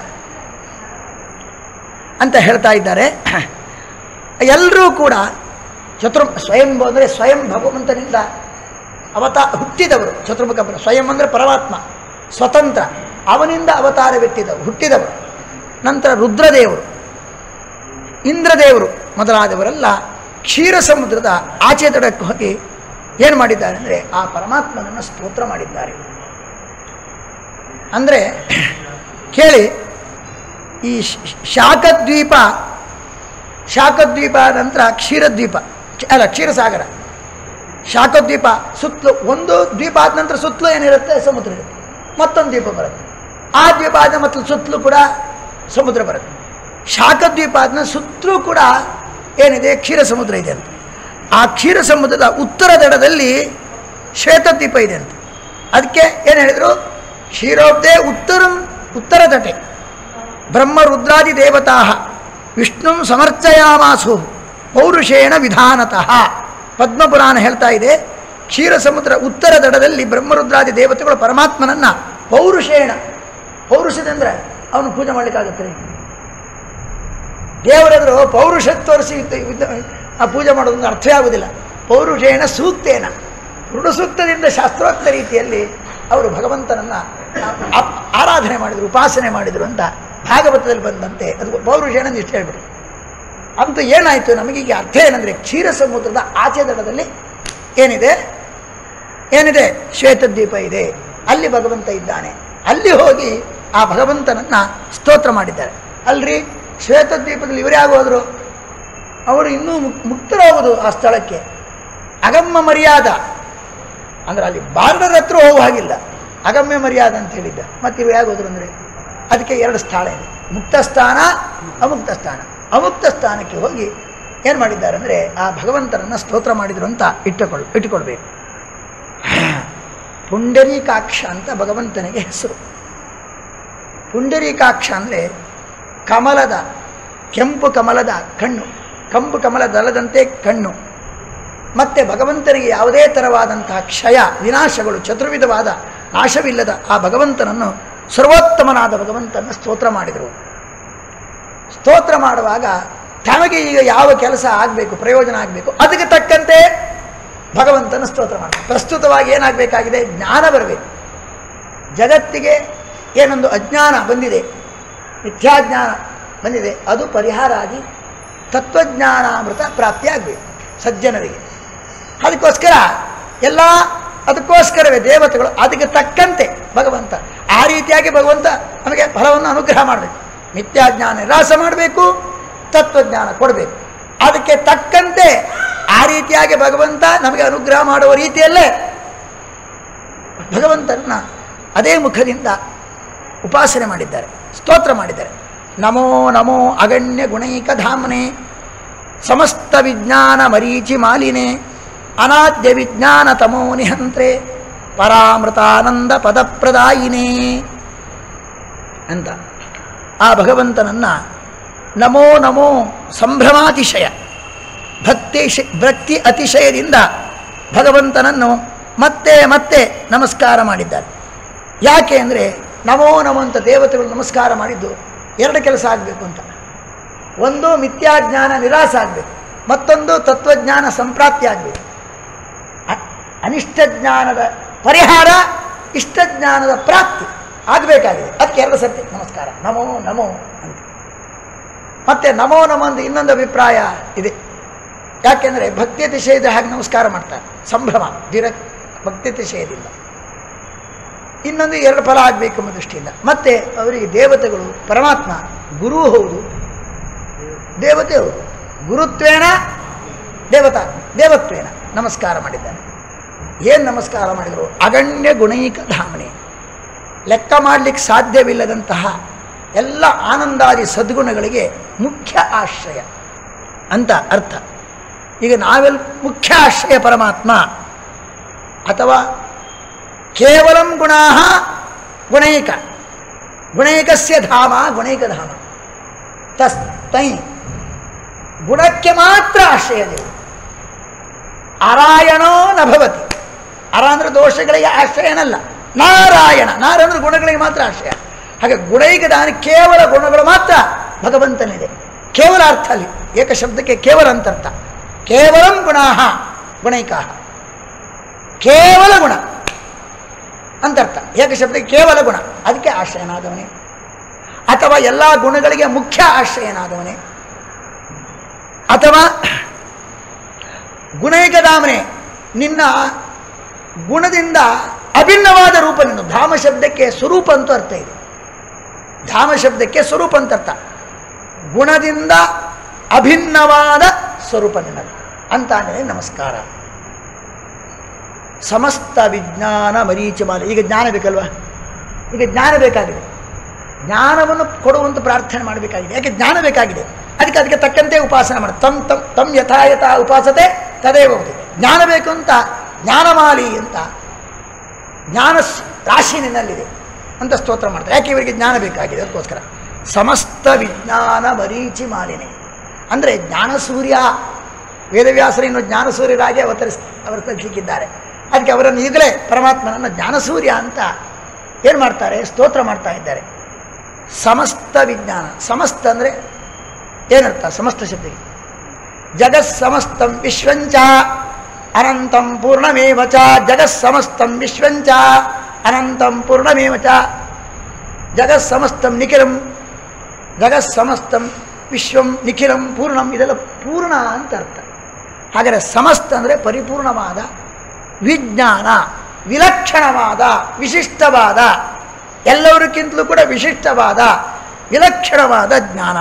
ಅಂತ ಹೇಳ್ತಾ ಇದ್ದಾರೆ ಎಲ್ಲರೂ ಕೂಡ ಚತುರ್ ಸ್ವಯಂ ಅಂದರೆ ಸ್ವಯಂ ಭಗವಂತನಿಂದ ಅವತಾ ಹುಟ್ಟಿದವರು ಚತುರ್ಮುಖ ಬ್ರಹ್ಮ. ಸ್ವಯಂ ಅಂದರೆ ಪರಮಾತ್ಮ ಸ್ವತಂತ್ರ ಅವನಿಂದ ಅವತಾರವೆತ್ತಿದವರು ಹುಟ್ಟಿದವರು ನಂತರ ರುದ್ರದೇವರು ಇಂದ್ರದೇವರು ಮೊದಲಾದವರೆಲ್ಲ ಕ್ಷೀರ ಸಮುದ್ರದ ಆಚೆ ತಡಕ್ಕೆ ಹೋಗಿ ಏನು ಮಾಡಿದ್ದಾರೆ ಅಂದರೆ ಆ ಪರಮಾತ್ಮನನ್ನು ಸ್ತೋತ್ರ ಮಾಡಿದ್ದಾರೆ ಅಂದರೆ ಕೇಳಿ ಈ ಶ್- ಶಾಖದ್ವೀಪ ಶಾಖದ್ವೀಪ ನಂತರ ಕ್ಷೀರದ್ವೀಪ ಕ್ಷ- ಅಲ್ಲ ಕ್ಷೀರಸಾಗರ ಶಾಖದ್ವೀಪ ಸುತ್ತಲೂ ಒಂದು ದ್ವೀಪ ಆದ ನಂತರ ಸುತ್ತಲೂ ಏನಿರುತ್ತೆ ಸಮುದ್ರ ಇರುತ್ತೆ ಮತ್ತೊಂದು ದ್ವೀಪ ಬರುತ್ತೆ ಆ ದ್ವೀಪ ಆದ ಮತ್ತು ಸುತ್ತಲೂ ಕೂಡ ಸಮುದ್ರ ಬರುತ್ತೆ ಶಾಖದ್ವೀಪ ಆದ್ಮೇಲೆ ಸುತ್ತಲೂ ಕೂಡ ಏನಿದೆ ಕ್ಷೀರ ಸಮುದ್ರ ಇದೆ ಅಂತ ಆ ಕ್ಷೀರ ಸಮುದ್ರದ ಉತ್ತರ ದಡದಲ್ಲಿ ಶ್ವೇತದ್ವೀಪ ಇದೆ ಅಂತ ಅದಕ್ಕೆ ಏನು ಹೇಳಿದರು ಕ್ಷೀರೋಬ್ಧೆ ಉತ್ತರಂ ಉತ್ತರ ತಟೆ ಬ್ರಹ್ಮ ರುದ್ರಾದಿ ದೇವತಾ ವಿಷ್ಣು ಸಮರ್ಚಯಾಮಾಸು ಪೌರುಷೇಣ ವಿಧಾನತಃ ಪದ್ಮಪುರಾಣ ಹೇಳ್ತಾ ಇದೆ ಕ್ಷೀರ ಸಮುದ್ರ ಉತ್ತರ ದಡದಲ್ಲಿ ಬ್ರಹ್ಮರುದ್ರಾದಿ ದೇವತೆಗಳು ಪರಮಾತ್ಮನನ್ನ ಪೌರುಷೇಣ ಪೌರುಷದಂದ್ರೆ ಅವನು ಪೂಜೆ ಮಾಡಲಿಕ್ಕಾಗತ್ತೆ ದೇವರೆದುರು ಪೌರುಷ ತೋರಿಸಿ ಯುದ್ಧ- ಯುದ್ಧ- ಆ ಪೂಜೆ ಮಾಡೋದೊಂದು ಅರ್ಥವೇ ಆಗುವುದಿಲ್ಲ ಪೌರುಷೇಣ ಸೂಕ್ತೇನ ಋಣಸೂಕ್ತದಿಂದ ಶಾಸ್ತ್ರೋಕ್ತ ರೀತಿಯಲ್ಲಿ ಅವರು ಭಗವಂತನನ್ನ ಆ- ಆರಾಧನೆ ಮಾಡಿದರು ಉಪಾಸನೆ ಮಾಡಿದರು ಅಂತ ಭಾಗವತದಲ್ಲಿ ಬಂದಂತೆ ಅದು ಪೌರುಷೇಣ ಅಂತ ಇಷ್ಟು ಹೇಳ್ಬಿಡಿ ಅಂತೂ ಏನಾಯಿತು ನಮಗೀಗ ಅರ್ಥ ಏನಂದರೆ ಕ್ಷೀರ ಸಮುದ್ರದ ಆಚೆ ದಡದಲ್ಲಿ ಏನಿದೆ ಏನಿದೆ ಶ್ವೇತದ್ವೀಪ ಇದೆ ಅಲ್ಲಿ ಭಗವಂತ ಇದ್ದಾನೆ ಅಲ್ಲಿ ಹೋಗಿ ಆ ಭಗವಂತನನ್ನ ಸ್ತೋತ್ರ ಮಾಡಿದ್ದಾರೆ ಅಲ್ರಿ ಶ್ವೇತದ್ವೀಪದಲ್ಲಿ ಇವರೇ ಆಗೋದ್ರು ಅವರು ಇನ್ನೂ ಮುಕ್ ಮುಕ್ತರಾಗುವುದು ಆ ಸ್ಥಳಕ್ಕೆ ಅಗಮ್ಯ ಮರ್ಯಾದ ಅಂದ್ರೆ ಅಲ್ಲಿ ಬಾರ್ಡರ್ ಹತ್ರ ಹೋಗುವ ಹಾಗಿಲ್ಲ ಅಗಮ್ಯ ಮರ್ಯಾದ ಅಂತ ಹೇಳಿದ್ದ ಮತ್ತೆ ಇವು ಹೇಗೋದ್ರು ಅಂದರೆ ಅದಕ್ಕೆ ಎರಡು ಸ್ಥಳ ಇದೆ ಮುಕ್ತ ಸ್ಥಾನ ಅಮುಕ್ತ ಸ್ಥಾನ ಅಮುಕ್ತ ಸ್ಥಾನಕ್ಕೆ ಹೋಗಿ ಏನು ಮಾಡಿದ್ದಾರೆ ಅಂದರೆ ಆ ಭಗವಂತನನ್ನು ಸ್ತೋತ್ರ ಮಾಡಿದ್ರು ಅಂತ ಇಟ್ಟುಕೊಳ್ಳ ಇಟ್ಟುಕೊಳ್ಬೇಕು ಪುಂಡರೀಕಾಕ್ಷ ಅಂತ ಭಗವಂತನಿಗೆ ಹೆಸರು ಪುಂಡರೀಕಾಕ್ಷ ಅಂದರೆ ಕಮಲದ ಕೆಂಪು ಕಮಲದ ಕಣ್ಣು ಕಂಪು ಕಮಲ ದಳದಂತೆ ಕಣ್ಣು ಮತ್ತೆ ಭಗವಂತನಿಗೆ ಯಾವುದೇ ಥರವಾದಂತಹ ಕ್ಷಯ ವಿನಾಶಗಳು ಚತುರ್ವಿಧವಾದ ನಾಶವಿಲ್ಲದ ಆ ಭಗವಂತನನ್ನು ಸರ್ವೋತ್ತಮನಾದ ಭಗವಂತನ ಸ್ತೋತ್ರ ಮಾಡಿದರು ಸ್ತೋತ್ರ ಮಾಡುವಾಗ ತಮಗೆ ಈಗ ಯಾವ ಕೆಲಸ ಆಗಬೇಕು ಪ್ರಯೋಜನ ಆಗಬೇಕು ಅದಕ್ಕೆ ತಕ್ಕಂತೆ ಭಗವಂತನ ಸ್ತೋತ್ರ ಮಾಡಿ ಪ್ರಸ್ತುತವಾಗಿ ಏನಾಗಬೇಕಾಗಿದೆ ಜ್ಞಾನ ಬರಬೇಕು ಜಗತ್ತಿಗೆ ಏನೊಂದು ಅಜ್ಞಾನ ಬಂದಿದೆ ಮಿಥ್ಯಾಜ್ಞಾನ ಬಂದಿದೆ ಅದು ಪರಿಹಾರ ಆಗಿ ತತ್ವಜ್ಞಾನಾಮೃತ ಪ್ರಾಪ್ತಿಯಾಗಬೇಕು ಸಜ್ಜನರಿಗೆ ಅದಕ್ಕೋಸ್ಕರ ಎಲ್ಲ ಅದಕ್ಕೋಸ್ಕರವೇ ದೇವತೆಗಳು ಅದಕ್ಕೆ ತಕ್ಕಂತೆ ಭಗವಂತ ಆ ರೀತಿಯಾಗಿ ಭಗವಂತ ನಮಗೆ ಫಲವನ್ನು ಅನುಗ್ರಹ ಮಾಡಬೇಕು ಮಿಥ್ಯಾಜ್ಞಾನ ನಿರಾಸ ಮಾಡಬೇಕು ತತ್ವಜ್ಞಾನ ಕೊಡಬೇಕು ಅದಕ್ಕೆ ತಕ್ಕಂತೆ ಆ ರೀತಿಯಾಗಿ ಭಗವಂತ ನಮಗೆ ಅನುಗ್ರಹ ಮಾಡುವ ರೀತಿಯಲ್ಲೇ ಭಗವಂತನ ಅದೇ ಮುಖದಿಂದ ಉಪಾಸನೆ ಮಾಡಿದ್ದಾರೆ ಸ್ತೋತ್ರ ಮಾಡಿದ್ದಾರೆ ನಮೋ ನಮೋ ಅಗಣ್ಯ ಗುಣೈಕ ಧಾಮನೆ ಸಮಸ್ತ ವಿಜ್ಞಾನ ಮರೀಚಿ ಮಾಲಿನೆ ಅನಾದ್ಯ ವಿಜ್ಞಾನ ತಮೋ ನಿಹಂತ್ರೆ ಪರಾಮೃತಾನಂದ ಪದಪ್ರದಾಯಿನೇ ಅಂತ ಆ ಭಗವಂತನನ್ನ ನಮೋ ನಮೋ ಸಂಭ್ರಮಾತಿಶಯ ಭಕ್ತಿ ಶ- ಭಕ್ತಿ ಅತಿಶಯದಿಂದ ಭಗವಂತನನ್ನು ಮತ್ತೆ ಮತ್ತೆ ನಮಸ್ಕಾರ ಮಾಡಿದ್ದಾರೆ ಯಾಕೆ ಅಂದರೆ ನಮೋ ನಮೋ ಅಂತ ದೇವತೆಗಳು ನಮಸ್ಕಾರ ಮಾಡಿದ್ದು ಎರಡು ಕೆಲಸ ಆಗಬೇಕು ಅಂತ ಒಂದು ಮಿಥ್ಯಾಜ್ಞಾನ ನಿರಾಸ ಆಗಬೇಕು ಮತ್ತೊಂದು ತತ್ವಜ್ಞಾನ ಸಂಪ್ರಾಪ್ತಿ ಆಗಬೇಕು ಅನಿಷ್ಟ ಜ್ಞಾನದ ಪರಿಹಾರ ಇಷ್ಟ ಜ್ಞಾನದ ಪ್ರಾಪ್ತಿ ಆಗಬೇಕಾಗಿದೆ ಅದಕ್ಕೆ ಎರಡು ಸರ್ತಿ ನಮಸ್ಕಾರ ನಮೋ ನಮೋ ಅಂತ ಮತ್ತೆ ನಮೋ ನಮೋ ಅಂತ ಇನ್ನೊಂದು ಅಭಿಪ್ರಾಯ ಇದೆ ಯಾಕೆಂದರೆ ಭಕ್ತಿ ಅತಿಶಯದ ಹಾಗೆ ನಮಸ್ಕಾರ ಮಾಡ್ತಾರೆ ಸಂಭ್ರಮ ದಿರ ಭಕ್ತಿ ಅತಿಶಯದಿಂದ ಇನ್ನೊಂದು ಎರಡು ಫಲ ಆಗಬೇಕು ಎಂಬ ದೃಷ್ಟಿಯಿಂದ ಮತ್ತೆ ಅವರಿಗೆ ದೇವತೆಗಳು ಪರಮಾತ್ಮ ಗುರು ಹೌದು ದೇವತೆ ಹೌದು ಗುರುತ್ವೇನ ದೇವತಾ ದೇವತ್ವೇನ ನಮಸ್ಕಾರ ಮಾಡಿದ್ದಾರೆ ಏನು ನಮಸ್ಕಾರ ಮಾಡಿದರು ಅಗಣ್ಯ ಗುಣೈಕ ಧಾಮನೆ ಲೆಕ್ಕ ಮಾಡಲಿಕ್ಕೆ ಸಾಧ್ಯವಿಲ್ಲದಂತಹ ಎಲ್ಲ ಆನಂದಾದಿ ಸದ್ಗುಣಗಳಿಗೆ ಮುಖ್ಯ ಆಶ್ರಯ ಅಂತ ಅರ್ಥ ಈಗ ನಾವೆಲ್ಲ ಮುಖ್ಯ ಆಶ್ರಯ ಪರಮಾತ್ಮ ಅಥವಾ ಕೇವಲಂ ಗುಣಾ ಗುಣೈಕ ಗುಣೈಕಸ್ಯ ಧಾಮ ಗುಣೈಕಧಾಮ ತಸ್ ತೈ ಗುಣಕ್ಕೆ ಮಾತ್ರ ಆಶ್ರಯ ದೇವರು ಅರಾಯಣೋ ನಭವತಿ ಅರ ಅಂದರೆ ದೋಷಗಳಿಗೆ ಆಶ್ರಯನಲ್ಲ ನಾರಾಯಣ ನಾರ ಅಂದರೆ ಗುಣಗಳಿಗೆ ಮಾತ್ರ ಆಶ್ರಯ ಹಾಗೆ ಗುಣೈಕ ದಾನ ಕೇವಲ ಗುಣಗಳು ಮಾತ್ರ ಭಗವಂತನಿದೆ ಕೇವಲ ಅರ್ಥ ಅಲ್ಲಿ ಏಕ ಶಬ್ದಕ್ಕೆ ಕೇವಲ ಅಂತರ್ಥ ಕೇವಲಂ ಗುಣಾಹ ಗುಣೈಕಾ ಕೇವಲ ಗುಣ ಅಂತರ್ಥ ಏಕ ಶಬ್ದಕ್ಕೆ ಕೇವಲ ಗುಣ ಅದಕ್ಕೆ ಆಶ್ರಯನಾದವನೇ ಅಥವಾ ಎಲ್ಲ ಗುಣಗಳಿಗೆ ಮುಖ್ಯ ಆಶ್ರಯನಾದವನೇ ಅಥವಾ ಗುಣೈಕಧಾಮನೆ ನಿನ್ನ ಗುಣದಿಂದ ಅಭಿನ್ನವಾದ ರೂಪ ನಿನ್ನು ಧಾಮ ಶಬ್ದಕ್ಕೆ ಸ್ವರೂಪ ಅಂತೂ ಅರ್ಥ ಇದೆ ಧಾಮ ಶಬ್ದಕ್ಕೆ ಸ್ವರೂಪ ಅಂತ ಅರ್ಥ ಗುಣದಿಂದ ಅಭಿನ್ನವಾದ ಸ್ವರೂಪ ನಿನ್ನದು ಅಂತ ಅಂದರೆ ನಮಸ್ಕಾರ ಸಮಸ್ತ ವಿಜ್ಞಾನ ಮರೀಚಮಾಲ ಈಗ ಜ್ಞಾನ ಬೇಕಲ್ವಾ ಈಗ ಜ್ಞಾನ ಬೇಕಾಗಿದೆ ಜ್ಞಾನವನ್ನು ಕೊಡುವಂತ ಪ್ರಾರ್ಥನೆ ಮಾಡಬೇಕಾಗಿದೆ ಯಾಕೆ ಜ್ಞಾನ ಬೇಕಾಗಿದೆ ಅದಕ್ಕೆ ಅದಕ್ಕೆ ತಕ್ಕಂತೆ ಉಪಾಸನೆ ಮಾಡಿ ತಮ್ ತಮ್ ತಮ್ ಯಥಾ ಯಥಾ ಉಪಾಸತೆ ತದೇವ ಭವತಿ. ಜ್ಞಾನ ಬೇಕು ಅಂತ ಜ್ಞಾನಮಾಲಿ ಅಂತ ಜ್ಞಾನ ಸ್- ರಾಶಿ ನಿನ್ನಲ್ಲಿದೆ ಅಂತ ಸ್ತೋತ್ರ ಮಾಡ್ತಾರೆ ಯಾಕೆ ಇವರಿಗೆ ಜ್ಞಾನ ಬೇಕಾಗಿದೆ ಅದಕ್ಕೋಸ್ಕರ ಸಮಸ್ತ ವಿಜ್ಞಾನ ಮರೀಚಿ ಮಾಲಿನಿ ಅಂದರೆ ಜ್ಞಾನ ಸೂರ್ಯ ವೇದವ್ಯಾಸರನ್ನು ಜ್ಞಾನ ಸೂರ್ಯರಾಗಿ ಅವತರಿಸ್ ಅವತರಿಸಲಿಕ್ಕಿದ್ದಾರೆ ಅದಕ್ಕೆ ಅವರನ್ನು ಈಗಲೇ ಪರಮಾತ್ಮನನ್ನು ಜ್ಞಾನ ಸೂರ್ಯ ಅಂತ ಏನು ಮಾಡ್ತಾರೆ ಸ್ತೋತ್ರ ಮಾಡ್ತಾ ಇದ್ದಾರೆ ಸಮಸ್ತ ವಿಜ್ಞಾನ ಸಮಸ್ತ ಅಂದರೆ ಏನರ್ಥ ಸಮಸ್ತ ಶಬ್ದಕ್ಕೆ ಜಗತ್ಸಮಸ್ತಂ ವಿಶ್ವಂಚ ಅನಂತಂ ಪೂರ್ಣಮೇವ ಚ ಜಗತ್ಸಮಸ್ತಂ ವಿಶ್ವಂಚ ಅನಂತಂ ಪೂರ್ಣಮೇವ ಚ ಜಗತ್ಸಮಸ್ತಂ ನಿಖಿಲಂ ಜಗತ್ಸಮಸ್ತಂ ವಿಶ್ವಂ ನಿಖಿಲಂ ಪೂರ್ಣಂ ಇದೆಲ್ಲ ಪೂರ್ಣ ಅಂತ ಅರ್ಥ ಹಾಗಾದರೆ ಸಮಸ್ತ ಅಂದರೆ ಪರಿಪೂರ್ಣವಾದ ವಿಜ್ಞಾನ ವಿಲಕ್ಷಣವಾದ ವಿಶಿಷ್ಟವಾದ ಎಲ್ಲವರಿಗಿಂತಲೂ ಕೂಡ ವಿಶಿಷ್ಟವಾದ ವಿಲಕ್ಷಣವಾದ ಜ್ಞಾನ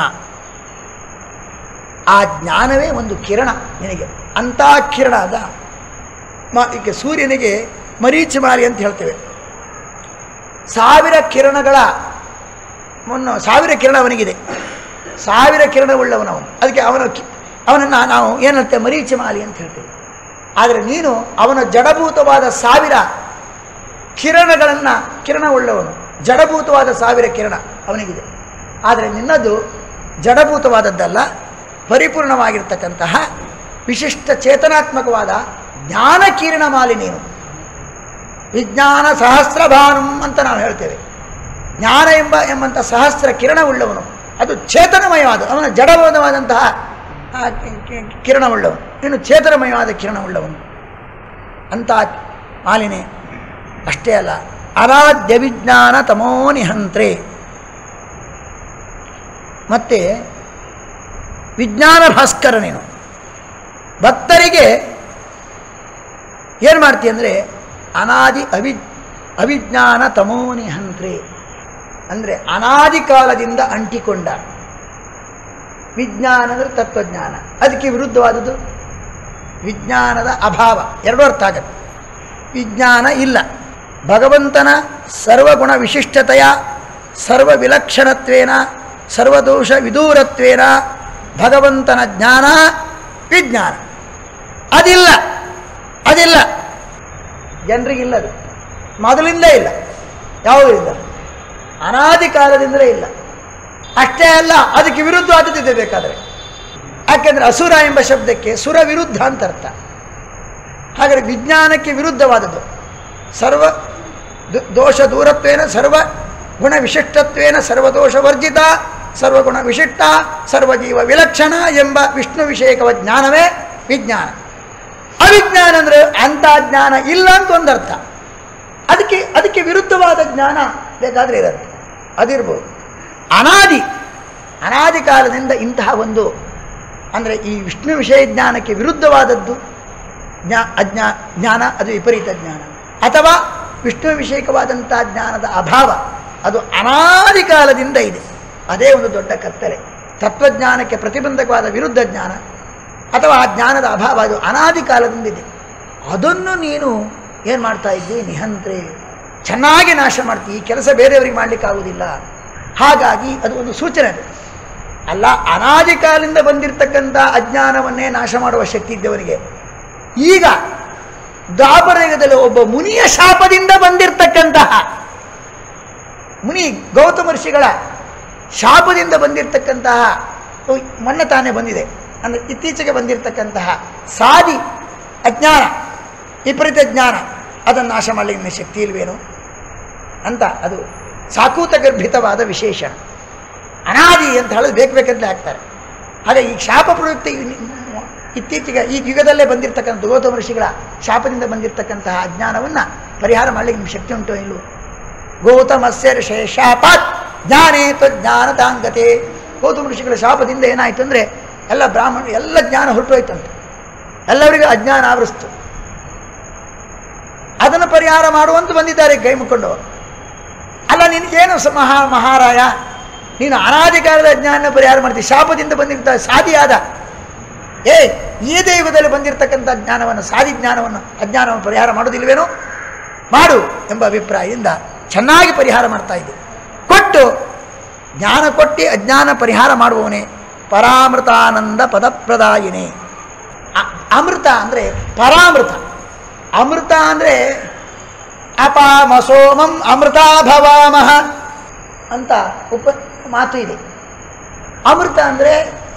ಆ ಜ್ಞಾನವೇ ಒಂದು ಕಿರಣ ನಿನಗೆ ಅಂಥ ಕಿರಣ ಅದ ಮ ಈಗ ಸೂರ್ಯನಿಗೆ ಮರೀಚಿಮಾರಿ ಅಂತ ಹೇಳ್ತೇವೆ ಸಾವಿರ ಕಿರಣಗಳ ಮುನ್ನ ಸಾವಿರ ಕಿರಣ ಅವನಿಗಿದೆ ಸಾವಿರ ಕಿರಣವುಳ್ಳವನವನು ಅದಕ್ಕೆ ಅವನ ಕಿ- ಅವನನ್ನು ನಾವು ಏನಂತೆ ಮರೀಚಿಮಾಲಿ ಅಂತ ಹೇಳ್ತೇವೆ ಆದರೆ ನೀನು ಅವನ ಜಡಭೂತವಾದ ಸಾವಿರ ಕಿರಣಗಳನ್ನು ಕಿರಣವುಳ್ಳವನು ಜಡಭೂತವಾದ ಸಾವಿರ ಕಿರಣ ಅವನಿಗಿದೆ ಆದರೆ ನಿನ್ನದು ಜಡಭೂತವಾದದ್ದಲ್ಲ ಪರಿಪೂರ್ಣವಾಗಿರ್ತಕ್ಕಂತಹ ವಿಶಿಷ್ಟ ಚೇತನಾತ್ಮಕವಾದ ಜ್ಞಾನ ಕಿರಣ ಮಾಲಿ ನೀನು ವಿಜ್ಞಾನ ಸಹಸ್ರಭಾನುಂ ಅಂತ ನಾವು ಹೇಳ್ತೇವೆ ಜ್ಞಾನ ಎಂಬ ಎಂಬಂಥ ಸಹಸ್ರ ಕಿರಣವುಳ್ಳವನು ಅದು ಚೇತನಮಯವಾದ ಅವನ ಜಡವಾದವಾದಂತಹ ಆ ಕಿ- ಕಿ- ಕಿರಣವುಳ್ಳವನು ಇನ್ನು ಚೇತನಮಯವಾದ ಕಿರಣವುಳ್ಳವನು ಅಂತ ಮಾಲಿನಿ ಅಷ್ಟೇ ಅಲ್ಲ ಅರಾಧ್ಯ ವಿಜ್ಞಾನ ತಮೋನಿಹಂತ್ರೆ ಮತ್ತೆ ವಿಜ್ಞಾನ ಭಾಸ್ಕರ ನೀನು ಭಕ್ತರಿಗೆ ಏನು ಮಾಡ್ತೀಯ ಅಂದರೆ ಅನಾದಿ ಅವಿ ಅವಿಜ್ಞಾನ ತಮೋನಿಹಂತ್ರೆ ಅಂದರೆ ಅನಾದಿ ಕಾಲದಿಂದ ಅಂಟಿಕೊಂಡ ವಿಜ್ಞಾನ ಅಂದರೆ ತತ್ವಜ್ಞಾನ ಅದಕ್ಕೆ ವಿರುದ್ಧವಾದದ್ದು ವಿಜ್ಞಾನದ ಅಭಾವ ಎರಡೂ ಅರ್ಥ ಆಗತ್ತೆ ವಿಜ್ಞಾನ ಇಲ್ಲ ಭಗವಂತನ ಸರ್ವಗುಣ ವಿಶಿಷ್ಟತೆಯ ಸರ್ವ ವಿಲಕ್ಷಣತ್ವೇನ ಸರ್ವದೋಷ ವಿದೂರತ್ವೇನ ಭಗವಂತನ ಜ್ಞಾನ ವಿಜ್ಞಾನ ಅದಿಲ್ಲ ಅದಿಲ್ಲ ಜನರಿಗಿಲ್ಲ ಅದು ಮೊದಲಿಂದ ಇಲ್ಲ ಯಾವುದರಿಂದ ಅನಾದಿ ಕಾಲದಿಂದಲೇ ಇಲ್ಲ ಅಷ್ಟೇ ಅಲ್ಲ ಅದಕ್ಕೆ ವಿರುದ್ಧವಾದದ್ದಿದೆ ಬೇಕಾದರೆ ಯಾಕೆಂದರೆ ಅಸುರ ಎಂಬ ಶಬ್ದಕ್ಕೆ ಸುರ ವಿರುದ್ಧ ಅಂತ ಅರ್ಥ ಹಾಗಾದರೆ ವಿಜ್ಞಾನಕ್ಕೆ ವಿರುದ್ಧವಾದದ್ದು ಸರ್ವ ದು- ದೋಷ ದೂರತ್ವೇನ ಸರ್ವ ಗುಣ ವಿಶಿಷ್ಟತ್ವೇನ ಸರ್ವದೋಷ ವರ್ಜಿತ ಸರ್ವಗುಣ ವಿಶಿಷ್ಟ ಸರ್ವಜೀವ ವಿಲಕ್ಷಣ ಎಂಬ ವಿಷ್ಣು ವಿಷಯಕವ ಜ್ಞಾನವೇ ವಿಜ್ಞಾನ ಅವಿಜ್ಞಾನ ಅಂದರೆ ಅಂಥ ಜ್ಞಾನ ಇಲ್ಲ ಅಂತ ಒಂದರ್ಥ ಅದಕ್ಕೆ ಅದಕ್ಕೆ ವಿರುದ್ಧವಾದ ಜ್ಞಾನ ಬೇಕಾದರೆ ಇರುತ್ತೆ ಅದಿರ್ಬೋದು ಅನಾದಿ ಅನಾದಿ ಕಾಲದಿಂದ ಇಂತಹ ಒಂದು ಅಂದರೆ ಈ ವಿಷ್ಣು ವಿಷಯ ಜ್ಞಾನಕ್ಕೆ ವಿರುದ್ಧವಾದದ್ದು ಜ್ಞಾ ಅಜ್ಞಾ ಜ್ಞಾನ ಅದು ವಿಪರೀತ ಜ್ಞಾನ ಅಥವಾ ವಿಷ್ಣು ವಿಷಯಕವಾದಂಥ ಜ್ಞಾನದ ಅಭಾವ ಅದು ಅನಾದಿ ಕಾಲದಿಂದ ಇದೆ ಅದೇ ಒಂದು ದೊಡ್ಡ ಕತ್ತಲೆ ತತ್ವಜ್ಞಾನಕ್ಕೆ ಪ್ರತಿಬಂಧಕವಾದ ವಿರುದ್ಧ ಜ್ಞಾನ ಅಥವಾ ಆ ಜ್ಞಾನದ ಅಭಾವ ಅದು ಅನಾದಿ ಕಾಲದಿಂದ ಇದೆ ಅದನ್ನು ನೀನು ಏನು ಮಾಡ್ತಾ ಇದ್ದಿ ನಿಹಂತ್ರೆ ಚೆನ್ನಾಗಿ ನಾಶ ಮಾಡ್ತೀವಿ ಈ ಕೆಲಸ ಬೇರೆಯವರಿಗೆ ಮಾಡಲಿಕ್ಕಾಗುವುದಿಲ್ಲ ಹಾಗಾಗಿ ಅದು ಒಂದು ಸೂಚನೆ ಅದು ಅಲ್ಲ ಅನಾದಿ ಕಾಲದಿಂದ ಬಂದಿರತಕ್ಕಂಥ ಅಜ್ಞಾನವನ್ನೇ ನಾಶ ಮಾಡುವ ಶಕ್ತಿ ಇದ್ದವನಿಗೆ ಈಗ ದ್ವಾಪರಯುಗದಲ್ಲಿ ಒಬ್ಬ ಮುನಿಯ ಶಾಪದಿಂದ ಬಂದಿರತಕ್ಕಂತಹ ಮುನಿ ಗೌತಮ ಋಷಿಗಳ ಶಾಪದಿಂದ ಬಂದಿರತಕ್ಕಂತಹ ಓ, ಮೊನ್ನೆ ತಾನೇ ಬಂದಿದೆ ಅಂದರೆ ಇತ್ತೀಚೆಗೆ ಬಂದಿರತಕ್ಕಂತಹ ಸಾದಿ ಅಜ್ಞಾನ ವಿಪರೀತ ಜ್ಞಾನ ಅದನ್ನು ನಾಶ ಮಾಡಲಿಕ್ಕೆ ನಿನ್ನ ಶಕ್ತಿ ಇಲ್ವೇನು ಅಂತ ಅದು ಸಾಕೂತ ಗರ್ಭಿತವಾದ ವಿಶೇಷಣ ಅನಾದಿ ಅಂತ ಹೇಳೋದು ಬೇಕು ಬೇಕಂತಲೇ ಹಾಕ್ತಾರೆ ಹಾಗೆ ಈ ಶಾಪ ಪ್ರಯುಕ್ತ ಇವ್- ಇತ್ತೀಚೆಗೆ ಈ ಯುಗದಲ್ಲೇ ಬಂದಿರತಕ್ಕಂಥ ಗೌತಮ ಋಷಿಗಳ ಶಾಪದಿಂದ ಬಂದಿರತಕ್ಕಂತಹ ಅಜ್ಞಾನವನ್ನು ಪರಿಹಾರ ಮಾಡಲಿಕ್ಕೆ ನಿಮ್ಗೆ ಶಕ್ತಿ ಉಂಟೋ ಇಲ್ಲವೋ ಗೌತಮಸ್ಯ ಋಷಯ ಶಾಪಾತ್ ಜ್ಞಾನೇ ಜ್ಞಾನ ತಾಂಗತೆ ಗೌತಮ ಋಷಿಗಳ ಶಾಪದಿಂದ ಏನಾಯಿತು ಅಂದರೆ ಎಲ್ಲ ಬ್ರಾಹ್ಮಣ ಎಲ್ಲ ಜ್ಞಾನ ಹೊರಟೋಯ್ತಂತೆ ಎಲ್ಲರಿಗೂ ಅಜ್ಞಾನ ಆವರಿಸ್ತು ಅದನ್ನು ಪರಿಹಾರ ಮಾಡುವಂತ ಬಂದಿದ್ದಾರೆ ಕೈ ಮುಕ್ಕೊಂಡವರು ಅಲ್ಲ ನಿನಗೇನು ಸ ಮಹಾ ಮಹಾರಾಯ ನೀನು ಅನಾದಿ ಕಾಲದ ಅಜ್ಞಾನ ಪರಿಹಾರ ಮಾಡ್ತೀವಿ ಶಾಪದಿಂದ ಬಂದಿರ್ತ ಸಾದಿಯಾದ ಏ ಈ ಯುಗದಲ್ಲಿ ಬಂದಿರತಕ್ಕಂಥ ಜ್ಞಾನವನ್ನು ಸಾದಿ ಜ್ಞಾನವನ್ನು ಅಜ್ಞಾನವನ್ನು ಪರಿಹಾರ ಮಾಡೋದಿಲ್ವೇನೋ ಮಾಡು ಎಂಬ ಅಭಿಪ್ರಾಯದಿಂದ ಚೆನ್ನಾಗಿ ಪರಿಹಾರ ಮಾಡ್ತಾ ಇದ್ದೆ ಕೊಟ್ಟು ಜ್ಞಾನ ಕೊಟ್ಟು ಅಜ್ಞಾನ ಪರಿಹಾರ ಮಾಡುವವನೇ ಪರಾಮೃತಾನಂದ ಪದಪ್ರದಾಯಿನೇ ಅ- ಅಮೃತ ಅಂದರೆ ಪರಾಮೃತ ಅಮೃತ ಅಂದರೆ ಅಪಾಮಸೋಮಂ ಅಮೃತ ಭವಾಮಹ ಅಂತ ಉಪ ಮಾತು ಇದೆ ಅಮೃತ ಅಂದರೆ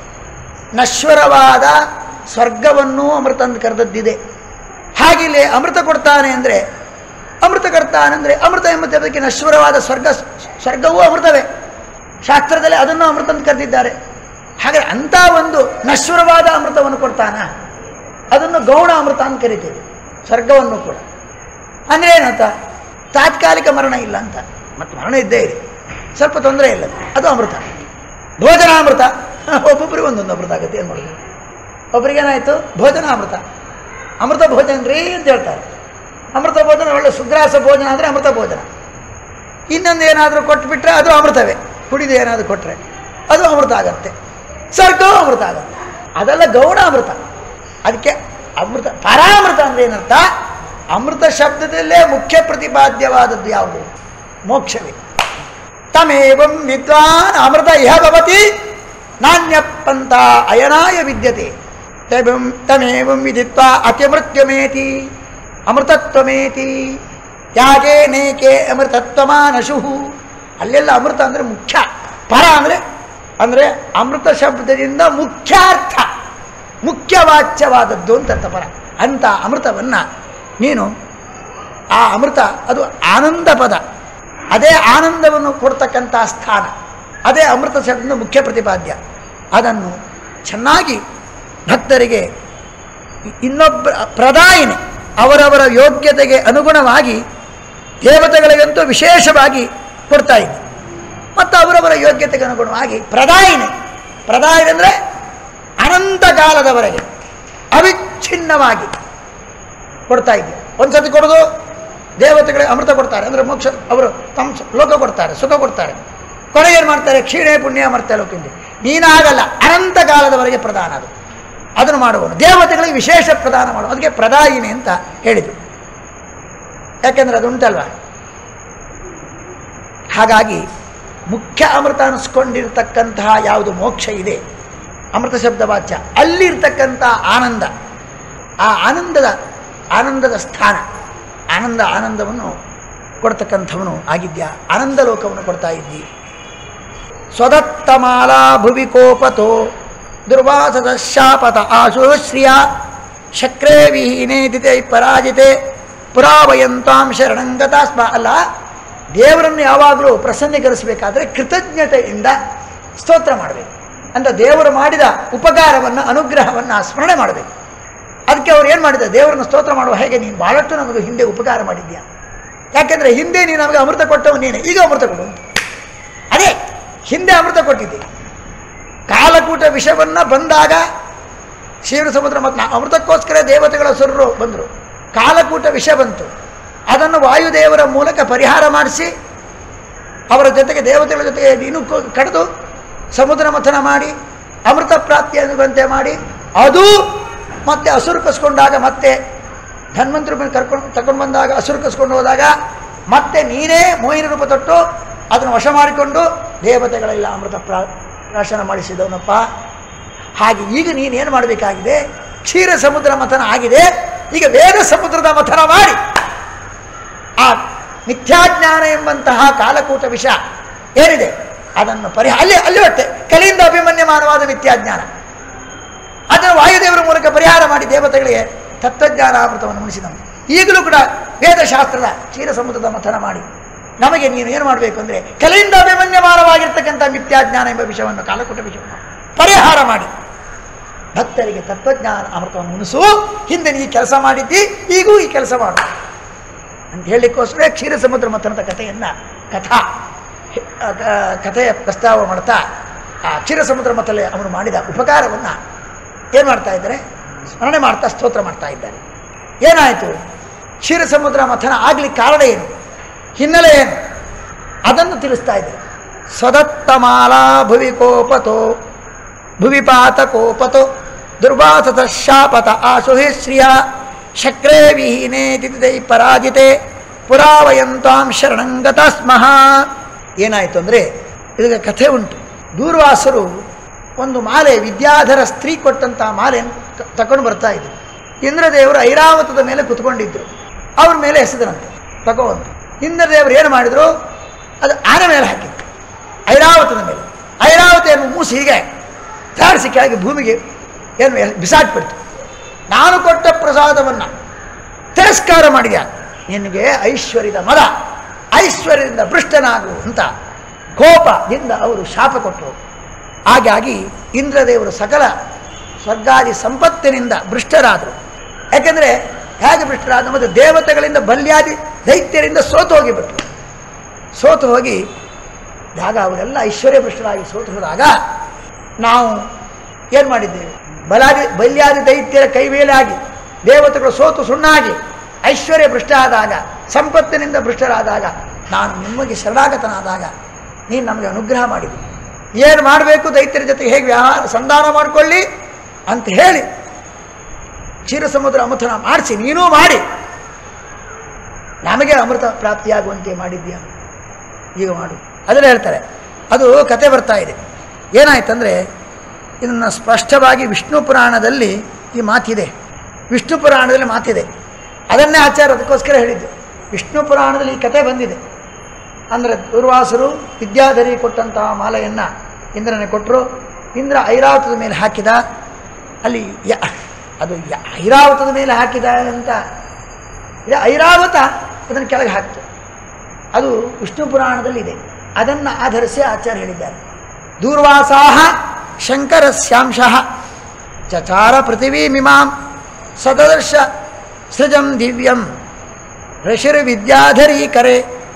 ನಶ್ವರವಾದ ಸ್ವರ್ಗವನ್ನು ಅಮೃತ ಅಂತ ಕರೆದದ್ದಿದೆ ಹಾಗಿಲ್ಲಿ ಅಮೃತ ಕೊಡ್ತಾನೆ ಅಂದರೆ ಅಮೃತ ಕೊಡ್ತಾನೆ ಅಂದರೆ ಅಮೃತ ಎಂಬುದಕ್ಕೆ ನಶ್ವರವಾದ ಸ್ವರ್ಗ ಸ್ವರ್ಗವೂ ಅಮೃತವೇ ಶಾಸ್ತ್ರದಲ್ಲಿ ಅದನ್ನು ಅಮೃತ ಅಂತ ಕರೆದಿದ್ದಾರೆ ಹಾಗೆ ಅಂಥ ಒಂದು ನಶ್ವರವಾದ ಅಮೃತವನ್ನು ಕೊಡ್ತಾನ ಅದನ್ನು ಗೌಣ ಅಮೃತ ಅಂತ ಕರಿತೀವಿ ಸ್ವರ್ಗವನ್ನು ಕೂಡ ಅಂದರೆ ಏನಂತ ತಾತ್ಕಾಲಿಕ ಮರಣ ಇಲ್ಲ ಅಂತ ಮತ್ತು ಮರಣ ಇದ್ದೇ ಇದೆ ಸ್ವಲ್ಪ ತೊಂದರೆ ಇಲ್ಲ ಅದು ಅಮೃತ ಭೋಜನಾಮೃತ ಒಬ್ಬೊಬ್ಬರಿಗೆ ಒಂದೊಂದು ಅಮೃತ ಆಗುತ್ತೆ ಏನು ಮಾಡೋದು ಒಬ್ಬರಿಗೇನಾಯಿತು ಭೋಜನಾಮೃತ ಅಮೃತ ಭೋಜನ ರೀ ಅಂತ ಹೇಳ್ತಾರೆ ಅಮೃತ ಭೋಜನ ಒಳ್ಳೆ ಸುಗ್ರಾಸ ಭೋಜನ ಅಂದರೆ ಅಮೃತ ಭೋಜನ ಇನ್ನೊಂದು ಏನಾದರೂ ಕೊಟ್ಬಿಟ್ರೆ ಅದು ಅಮೃತವೇ ಕುಡಿದು ಏನಾದರೂ ಕೊಟ್ಟರೆ ಅದು ಅಮೃತ ಆಗತ್ತೆ ಸ್ವರ್ಗವೂ ಅಮೃತ ಆಗುತ್ತೆ ಅದೆಲ್ಲ ಗೌಣ ಅಮೃತ ಅದಕ್ಕೆ ಅಮೃತ ಪರಾಮೃತ ಅಂದರೆ ಏನರ್ಥ ಅಮೃತ ಶಬ್ದದಲ್ಲೇ ಮುಖ್ಯ ಪ್ರತಿಪಾದ್ಯವಾದದ್ದು ಯಾವುದು ಮೋಕ್ಷವೇ ತಮೇವಂ ವಿದ್ವಾನ್ ಅಮೃತ ಇಹ ಭವತಿ ನಾಣ್ಯ ಪಂಥ ಅಯನಾಯ ವಿದ್ಯತೆ ತಮೇವಂ ತಮೇವಂ ವಿದಿತ್ವಾ ಅತಿಮೃತ್ಯುಮೇತಿ ಅಮೃತತ್ವಮೇತಿ ಯಾಕೆ ನೇಕೆ ಅಮೃತತ್ವಮಾನಶು ಅಲ್ಲೆಲ್ಲ ಅಮೃತ ಅಂದರೆ ಮುಖ್ಯ ಪರ ಅಂದರೆ ಅಂದರೆ ಅಮೃತ ಶಬ್ದದಿಂದ ಮುಖ್ಯಾರ್ಥ ಮುಖ್ಯವಾಚ್ಯವಾದದ್ದು ಅಂತ ಅರ್ಥ ಪರ ಅಂಥ ಅಮೃತವನ್ನು ನೀನು ಆ ಅಮೃತ ಅದು ಆನಂದ ಪದ ಅದೇ ಆನಂದವನ್ನು ಕೊಡ್ತಕ್ಕಂಥ ಸ್ಥಾನ ಅದೇ ಅಮೃತ ಶಬ್ದದ ಮುಖ್ಯ ಪ್ರತಿಪಾದ್ಯ ಅದನ್ನು ಚೆನ್ನಾಗಿ ಭಕ್ತರಿಗೆ ಇನ್ನೊಬ್ಬ ಪ್ರದಾಯಿನಿ ಅವರವರ ಯೋಗ್ಯತೆಗೆ ಅನುಗುಣವಾಗಿ ದೇವತೆಗಳಿಗಂತೂ ವಿಶೇಷವಾಗಿ ಕೊಡ್ತಾ ಇದ್ದೆ ಮತ್ತು ಅವರವರ ಯೋಗ್ಯತೆಗೆ ಅನುಗುಣವಾಗಿ ಪ್ರದಾಯಿನಿ ಪ್ರದಾಯಿನಿ ಅಂದರೆ ಅನಂತ ಕಾಲದವರೆಗೆ ಅವಿಚ್ಛಿನ್ನವಾಗಿ ಕೊಡ್ತಾ ಇದ್ದೆ ಒಂದು ಸತಿ ಕೊಡೋದು ದೇವತೆಗಳಿಗೆ ಅಮೃತ ಕೊಡ್ತಾರೆ ಅಂದರೆ ಮೋಕ್ಷ ಅವರು ತಮ್ಮ ಸ- ಲೋಕ ಕೊಡ್ತಾರೆ ಸುಖ ಕೊಡ್ತಾರೆ ಕೊನೆಗೆ ಏನು ಮಾಡ್ತಾರೆ ಕ್ಷೀಣೆ ಪುಣ್ಯ ಮರ್ತೆ ಲೋಕಿಂದ ನೀನಾಗಲ್ಲ ಅನಂತ ಕಾಲದವರೆಗೆ ಪ್ರದಾನ ಅದು ಅದನ್ನು ಮಾಡುವನು ದೇವತೆಗಳಿಗೆ ವಿಶೇಷ ಪ್ರದಾನ ಮಾಡುವ ಅದಕ್ಕೆ ಪ್ರದಾಯಿನಿ ಅಂತ ಹೇಳಿದರು ಯಾಕೆಂದ್ರೆ ಅದು ಉಂಟಲ್ವ ಹಾಗಾಗಿ ಮುಖ್ಯ ಅಮೃತ ಅನಿಸ್ಕೊಂಡಿರ್ತಕ್ಕಂತಹ ಯಾವುದು ಮೋಕ್ಷ ಇದೆ ಅಮೃತ ಶಬ್ದ ವಾಚ್ಯ ಅಲ್ಲಿರ್ತಕ್ಕಂಥ ಆನಂದ ಆ ಆನಂದದ ಆನಂದದ ಸ್ಥಾನ ಆನಂದ ಆನಂದವನ್ನು ಕೊಡ್ತಕ್ಕಂಥವನು ಆಗಿದ್ಯಾ ಆನಂದ ಲೋಕವನ್ನು ಕೊಡ್ತಾ ಇದ್ದಿ ಸ್ವದತ್ತಮಾಲಾ ಭುವಿ ಕೋಪತೋ ದುರ್ವಾಸದ ಶಾಪತ ಆಶುಶ್ರಿಯ ಶಕ್ರೇ ವಿಹೀನೆ ದಿತೆ ಪರಾಜಿತೆ ಪುರಾವಯಂತಾಂ ಶರಣಂಗತಾಸ್ಮ ಅಲ್ಲ ದೇವರನ್ನು ಯಾವಾಗಲೂ ಪ್ರಸನ್ನೀಕರಿಸಬೇಕಾದ್ರೆ ಕೃತಜ್ಞತೆಯಿಂದ ಸ್ತೋತ್ರ ಮಾಡಬೇಕು ಅಂತ ದೇವರು ಮಾಡಿದ ಉಪಕಾರವನ್ನು ಅನುಗ್ರಹವನ್ನು ಸ್ಮರಣೆ ಮಾಡಬೇಕು ಅದಕ್ಕೆ ಅವ್ರು ಏನು ಮಾಡಿದ ದೇವರನ್ನು ಸ್ತೋತ್ರ ಮಾಡುವ ಹೇಗೆ ನೀನು ಭಾಳಷ್ಟು ನಮಗೆ ಹಿಂದೆ ಉಪಕಾರ ಮಾಡಿದ್ಯಾ ಯಾಕೆಂದರೆ ಹಿಂದೆ ನೀನು ನಮಗೆ ಅಮೃತ ಕೊಟ್ಟವು ನೀನೆ ಈಗ ಅಮೃತ ಕೊಡು ಅಂತ. ಅದೇ ಹಿಂದೆ ಅಮೃತ ಕೊಟ್ಟಿದ್ದೆ ಕಾಲಕೂಟ ವಿಷವನ್ನು ಬಂದಾಗ ಶಿವನ ಸಮುದ್ರ ಮತ್ತು ನಾ- ಅಮೃತಕ್ಕೋಸ್ಕರ ದೇವತೆಗಳ ಸುರರು ಬಂದರು ಕಾಲಕೂಟ ವಿಷ ಬಂತು ಅದನ್ನು ವಾಯುದೇವರ ಮೂಲಕ ಪರಿಹಾರ ಮಾಡಿಸಿ ಅವರ ಜೊತೆಗೆ ದೇವತೆಗಳ ಜೊತೆಗೆ ನೀನು ಕೊ- ಕಡಿದು ಸಮುದ್ರ ಮಥನ ಮಾಡಿ ಅಮೃತ ಪ್ರಾಪ್ತಿ ಅನ್ನುವಂತೆ ಮಾಡಿ ಅದು ಮತ್ತೆ ಹಸುರು ಕಸ್ಕೊಂಡಾಗ ಮತ್ತೆ ಧನ್ವಂತರು ಮೇಲೆ ಕರ್ಕೊಂಡು ತಗೊಂಡು ಬಂದಾಗ ಹಸುರು ಕಸ್ಕೊಂಡು ಹೋದಾಗ ಮತ್ತೆ ನೀನೇ ಮೋಹಿನ ರೂಪ ತೊಟ್ಟು ಅದನ್ನು ವಶ ಮಾಡಿಕೊಂಡು ದೇವತೆಗಳೆಲ್ಲ ಅಮೃತ ಪ್ರಾ ಪ್ರಾಶನ ಮಾಡಿಸಿದವನಪ್ಪ ಹಾಗೆ ಈಗ ನೀನೇನು ಮಾಡಬೇಕಾಗಿದೆ ಕ್ಷೀರ ಸಮುದ್ರ ಮಥನ ಆಗಿದೆ ಈಗ ವೇದ ಸಮುದ್ರದ ಮಥನ ಮಾಡಿ ಆ ಮಿಥ್ಯಾಜ್ಞಾನ ಎಂಬಂತಹ ಕಾಲಕೂಟ ವಿಷ ಏನಿದೆ ಅದನ್ನು ಪರಿಹ ಅಲ್ಲಿ ಅಲ್ಲಿ ಹೊಟ್ಟೆ ಕಲಿಯಿಂದ ಅಭಿಮನ್ಯಮಾನವಾದ ಮಿಥ್ಯಾಜ್ಞಾನ ಅದನ್ನು ವಾಯುದೇವರ ಮೂಲಕ ಪರಿಹಾರ ಮಾಡಿ ದೇವತೆಗಳಿಗೆ ತತ್ವಜ್ಞಾನ ಅಮೃತವನ್ನು ಮುಣಿಸಿದನು ಈಗಲೂ ಕೂಡ ವೇದಶಾಸ್ತ್ರದ ಕ್ಷೀರ ಸಮುದ್ರದ ಮಥನ ಮಾಡಿ ನಮಗೆ ನೀನು ಏನು ಮಾಡಬೇಕು ಅಂದರೆ ಕಲೆಯಿಂದ ಅಭಿಮನ್ಯಮಾನವಾಗಿರ್ತಕ್ಕಂಥ ಮಿಥ್ಯಾಜ್ಞಾನ ಎಂಬ ವಿಷಯವನ್ನು ಕಾಲಕೂಟ ವಿಷಯವನ್ನು ಪರಿಹಾರ ಮಾಡಿ ಭಕ್ತರಿಗೆ ತತ್ವಜ್ಞಾನ ಅಮೃತವನ್ನು ಮುನಿಸು ಹಿಂದೆ ನೀ ಕೆಲಸ ಮಾಡಿದ್ದಿ ಈಗೂ ಈ ಕೆಲಸ ಮಾಡು ಅಂತ ಹೇಳಲಿಕ್ಕೋಸ್ಕರ ಕ್ಷೀರ ಸಮುದ್ರ ಮಥನದ ಕಥೆಯನ್ನು ಕಥಾ ಆ ಕ- ಕಥೆಯ ಪ್ರಸ್ತಾವ ಮಾಡ್ತಾ ಆ ಕ್ಷೀರ ಸಮುದ್ರ ಮಥಲೆ ಅವರು ಮಾಡಿದ ಉಪಕಾರವನ್ನು ಏನು ಮಾಡ್ತಾ ಇದ್ದಾರೆ ಸ್ಮರಣೆ ಮಾಡ್ತಾ ಸ್ತೋತ್ರ ಮಾಡ್ತಾ ಇದ್ದಾರೆ ಏನಾಯಿತು ಕ್ಷೀರ ಸಮುದ್ರ ಮಥನ ಆಗ್ಲಿಕ್ಕೆ ಕಾರಣ ಏನು ಹಿನ್ನೆಲೆ ಏನು ಅದನ್ನು ತಿಳಿಸ್ತಾ ಇದ್ದಾರೆ ಸ್ವದತ್ತಮಾಲಾ ಭುವಿ ಕೋಪತೋ ಭುವಿಪಾತ ಕೋಪತೋ ದುರ್ವಾಸತ ಶಾಪತ ಆಸುಹಿಶ್ರಿಯ ಶಕ್ರೇ ವಿಹೀನೆ ದಿತಿದೈ ಪರಾಜಿತೆ ಪುರಾವಯಂತಾಂ ಶರಣಂಗತ ಸ್ಮಃ ಏನಾಯಿತು ಅಂದರೆ ಇದಕ್ಕೆ ಕಥೆ ಉಂಟು ದೂರ್ವಾಸರು ಒಂದು ಮಾಲೆ ವಿದ್ಯಾಧರ ಸ್ತ್ರೀ ಕೊಟ್ಟಂಥ ಮಾಲೆಯನ್ನು ತ- ತಕೊಂಡು ಬರ್ತಾ ಇದ್ರು ಇಂದ್ರದೇವರು ಐರಾವತದ ಮೇಲೆ ಕುತ್ಕೊಂಡಿದ್ರು ಅವ್ರ ಮೇಲೆ ಎಸೆದ್ರಂತೆ ಭಗವಂತ ಇಂದ್ರದೇವರು ಏನು ಮಾಡಿದ್ರು ಅದು ಆನೆ ಮೇಲೆ ಹಾಕಿದ್ರು ಐರಾವತದ ಮೇಲೆ ಐರಾವತಿಯನ್ನು ಮೂಸಿ ಹೀಗೆ ಧಾರಿಸಿ ಕೆಳಗೆ ಭೂಮಿಗೆ ಏನು ಎಲ್- ಬಿಸಾಡ್ಬಿಡ್ತು ನಾನು ಕೊಟ್ಟ ಪ್ರಸಾದವನ್ನು ತಿರಸ್ಕಾರ ಮಾಡಿದ ನಿನಗೆ ಐಶ್ವರ್ಯದ ಮದ ಐಶ್ವರ್ಯದಿಂದ ಭ್ರಷ್ಟನಾಗು ಅಂತ ಕೋಪದಿಂದ ಅವರು ಶಾಪ ಕೊಟ್ಟರು ಹಾಗಾಗಿ ಇಂದ್ರದೇವರು ಸಕಲ ಸ್ವರ್ಗಾದಿ ಸಂಪತ್ತಿನಿಂದ ಭ್ರಷ್ಟರಾದರು ಯಾಕೆಂದರೆ ಹೇಗೆ ಭ್ರಷ್ಟರಾದ ಮತ್ತು ದೇವತೆಗಳಿಂದ ಬಲ್ಯಾದಿ ದೈತ್ಯರಿಂದ ಸೋತು ಹೋಗಿಬಿಟ್ರು ಸೋತು ಹೋಗಿ ಆಗ ಅವರೆಲ್ಲ ಐಶ್ವರ್ಯ ಭ್ರಷ್ಟರಾಗಿ ಸೋತು ಹೋದಾಗ ನಾವು ಏನು ಮಾಡಿದ್ದೇವೆ ಬಲಾದಿ ಬಲ್ಯಾದಿ ದೈತ್ಯರ ಕೈವೇಲಾಗಿ ದೇವತೆಗಳು ಸೋತು ಸುಣ್ಣಾಗಿ ಐಶ್ವರ್ಯ ಭ್ರಷ್ಟ ಆದಾಗ ಸಂಪತ್ತಿನಿಂದ ಭ್ರಷ್ಟರಾದಾಗ ನಾನು ನಿಮಗೆ ಶರಣಾಗತನಾದಾಗ ನೀನು ನಮಗೆ ಅನುಗ್ರಹ ಮಾಡಿದಿ ಏನು ಮಾಡಬೇಕು ದೈತ್ಯರ ಜೊತೆಗೆ ಹೇಗೆ ವ್ಯವಹಾರ ಸಂಧಾನ ಮಾಡಿಕೊಳ್ಳಿ ಅಂತ ಹೇಳಿ ಕ್ಷೀರಸಮುದ್ರ ಅಮಥನ ಮಾಡಿಸಿ ನೀನೂ ಮಾಡಿ ನಮಗೆ ಅಮೃತ ಪ್ರಾಪ್ತಿಯಾಗುವಂತೆ ಮಾಡಿದ್ಯಾ ಈಗ ಮಾಡು ಅದನ್ನು ಹೇಳ್ತಾರೆ ಅದು ಕತೆ ಬರ್ತಾ ಇದೆ ಏನಾಯ್ತಂದರೆ ಇದನ್ನು ಸ್ಪಷ್ಟವಾಗಿ ವಿಷ್ಣು ಪುರಾಣದಲ್ಲಿ ಈ ಮಾತಿದೆ ವಿಷ್ಣು ಪುರಾಣದಲ್ಲಿ ಮಾತಿದೆ ಅದನ್ನೇ ಆಚಾರ ಅದಕ್ಕೋಸ್ಕರ ಹೇಳಿದ್ದು ವಿಷ್ಣು ಪುರಾಣದಲ್ಲಿ ಈ ಕತೆ ಬಂದಿದೆ ಅಂದರೆ ದುರ್ವಾಸರು ವಿದ್ಯಾಧರಿ ಕೊಟ್ಟಂತಹ ಮಾಲೆಯನ್ನು ಇಂದ್ರನಿಗೆ ಕೊಟ್ಟರು ಇಂದ್ರ ಐರಾವತದ ಮೇಲೆ ಹಾಕಿದ ಅಲ್ಲಿ ಯ ಅದು ಯ- ಐರಾವತದ ಮೇಲೆ ಹಾಕಿದ ಅಂತ ಇದು ಐರಾವತ ಅದನ್ನು ಕೆಳಗೆ ಹಾಕ್ತು ಅದು ವಿಷ್ಣು ಪುರಾಣದಲ್ಲಿ ಇದೆ ಅದನ್ನು ಆಧರಿಸಿ ಆಚಾರ್ಯ ಹೇಳಿದ್ದಾರೆ ದೂರ್ವಾಸಾಹ ಶಂಕರಸ್ಯಾಂಶಃ ಚಚಾರ ಪೃಥಿವೀಮಿಮಾಂ ಸದರ್ಶ ಸೃಜಂ ದಿವ್ಯಂ ಋಷಿರ್ವಿದ್ಯಾಧರೀಕರೆ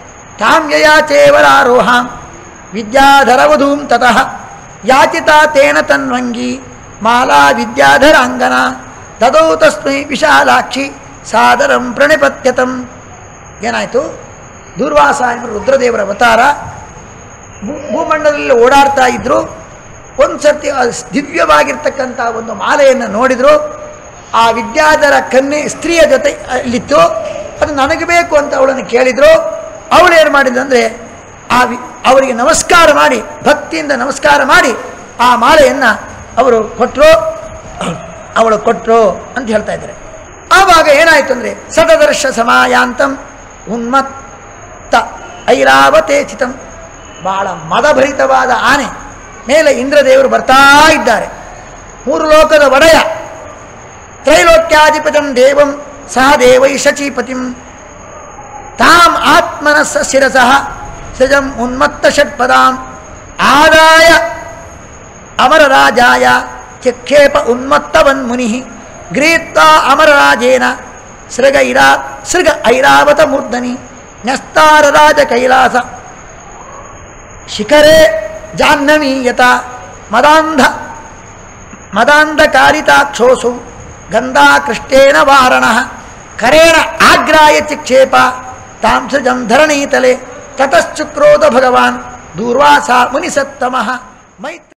ತಾಮ್ಯಯಾಚೇವರಾರೋಹಾಂ ವಿದ್ಯಾಧರವಧೂಂ ತತಃ ಯಾಚಿತಾ ತೇನ ತನ್ವಂಗಿ ಮಾಲಾ ವಿದ್ಯಾಧರಾಂಗನ ತದೌ ತಸ್ಮೈ ವಿಶಾಲಾಕ್ಷಿ ಸಾದರಂ ಪ್ರಣಿಪತ್ಯತಂ ಏನಾಯಿತು ದೂರ್ವಾಸ ಎಂಬ ರುದ್ರದೇವರ ಅವತಾರ ಭೂ- ಭೂಮಂಡಲದಲ್ಲಿ ಓಡಾಡ್ತಾ ಇದ್ರು ಒಂದು ಸರ್ತಿ ಆ ದಿವ್ಯವಾಗಿರ್ತಕ್ಕಂಥ ಒಂದು ಮಾಲೆಯನ್ನು ನೋಡಿದ್ರು ಆ ವಿದ್ಯಾಧರ ಕನ್ಯೆ ಸ್ತ್ರೀಯ ಜೊತೆ ಅಲ್ಲಿತ್ತು ಅದು ನನಗೆ ಬೇಕು ಅಂತ ಅವಳನ್ನು ಕೇಳಿದ್ರು ಅವಳು ಏನು ಮಾಡಿದಂದರೆ ಆ ವಿ ಅವರಿಗೆ ನಮಸ್ಕಾರ ಮಾಡಿ ಭಕ್ತಿಯಿಂದ ನಮಸ್ಕಾರ ಮಾಡಿ ಆ ಮಾಲೆಯನ್ನು ಅವರು ಕೊಟ್ಟರು ಅವಳು ಕೊಟ್ಟರು ಅಂತ ಹೇಳ್ತಾ ಇದ್ದಾರೆ ಆವಾಗ ಏನಾಯಿತು ಅಂದರೆ ಸತದರ್ಶ ಸಮಾಯಾಂತಂ ಉನ್ಮತ್ತ ಐರಾವತೆ ಚಿತಂ ಬಹಳ ಮದಭರಿತವಾದ ಆನೆ ಮೇಲೆ ಇಂದ್ರದೇವರು ಬರ್ತಾ ಇದ್ದಾರೆ ಮೂರು ಲೋಕದ ಒಡೆಯ ತ್ರೈಲೋಕ್ಯಾಧಿಪತಂ ದೇವಂ ಸಹ ದೇವೈ ಶಚೀಪತಿಂ ತಾಂ ಆತ್ಮನಸ್ಸ ಶಿರಸಃ ಸೃಜಂ ಉನ್ಮತ್ತ ಷಟ್ಪದಾಂ ಆದಾಯ ಅಮರರಾಜಾಯ ಚಕ್ಷೇಪ ಉನ್ಮತ್ತವನ್ ಮುನಿ ಗೃಹೀತ್ವಾ ಅಮರರಾಜೇನ ಸೃಗ ಇರಾ ಸೃಗ ಐರಾವತ ಮೂರ್ಧನಿ ನ್ಯಸ್ತಾರರಾಜ ಕೈಲಾಸ ಶಿಖರೇ ಜಾಹ್ನವೀಯತ ಮದಾಂಧ ಮದಾಂಧಕಾರಿತಾಕ್ಷೋಸು ಗಂಧಾಕೃಷ್ಟೇನ ವಾರಣ ಕರೇಣ ಆಗ್ರಾಯ ಚಿಕ್ಷೇಪ ತಾಂಸಜಂ ಧರಣೀತಲೆ ತತಶ್ಚುಕ್ರೋಧ ಭಗವಾನ್ ದೂರ್ವಾಸ ಮುನಿಸತ್ತಮಃ ಮೈತ್ರ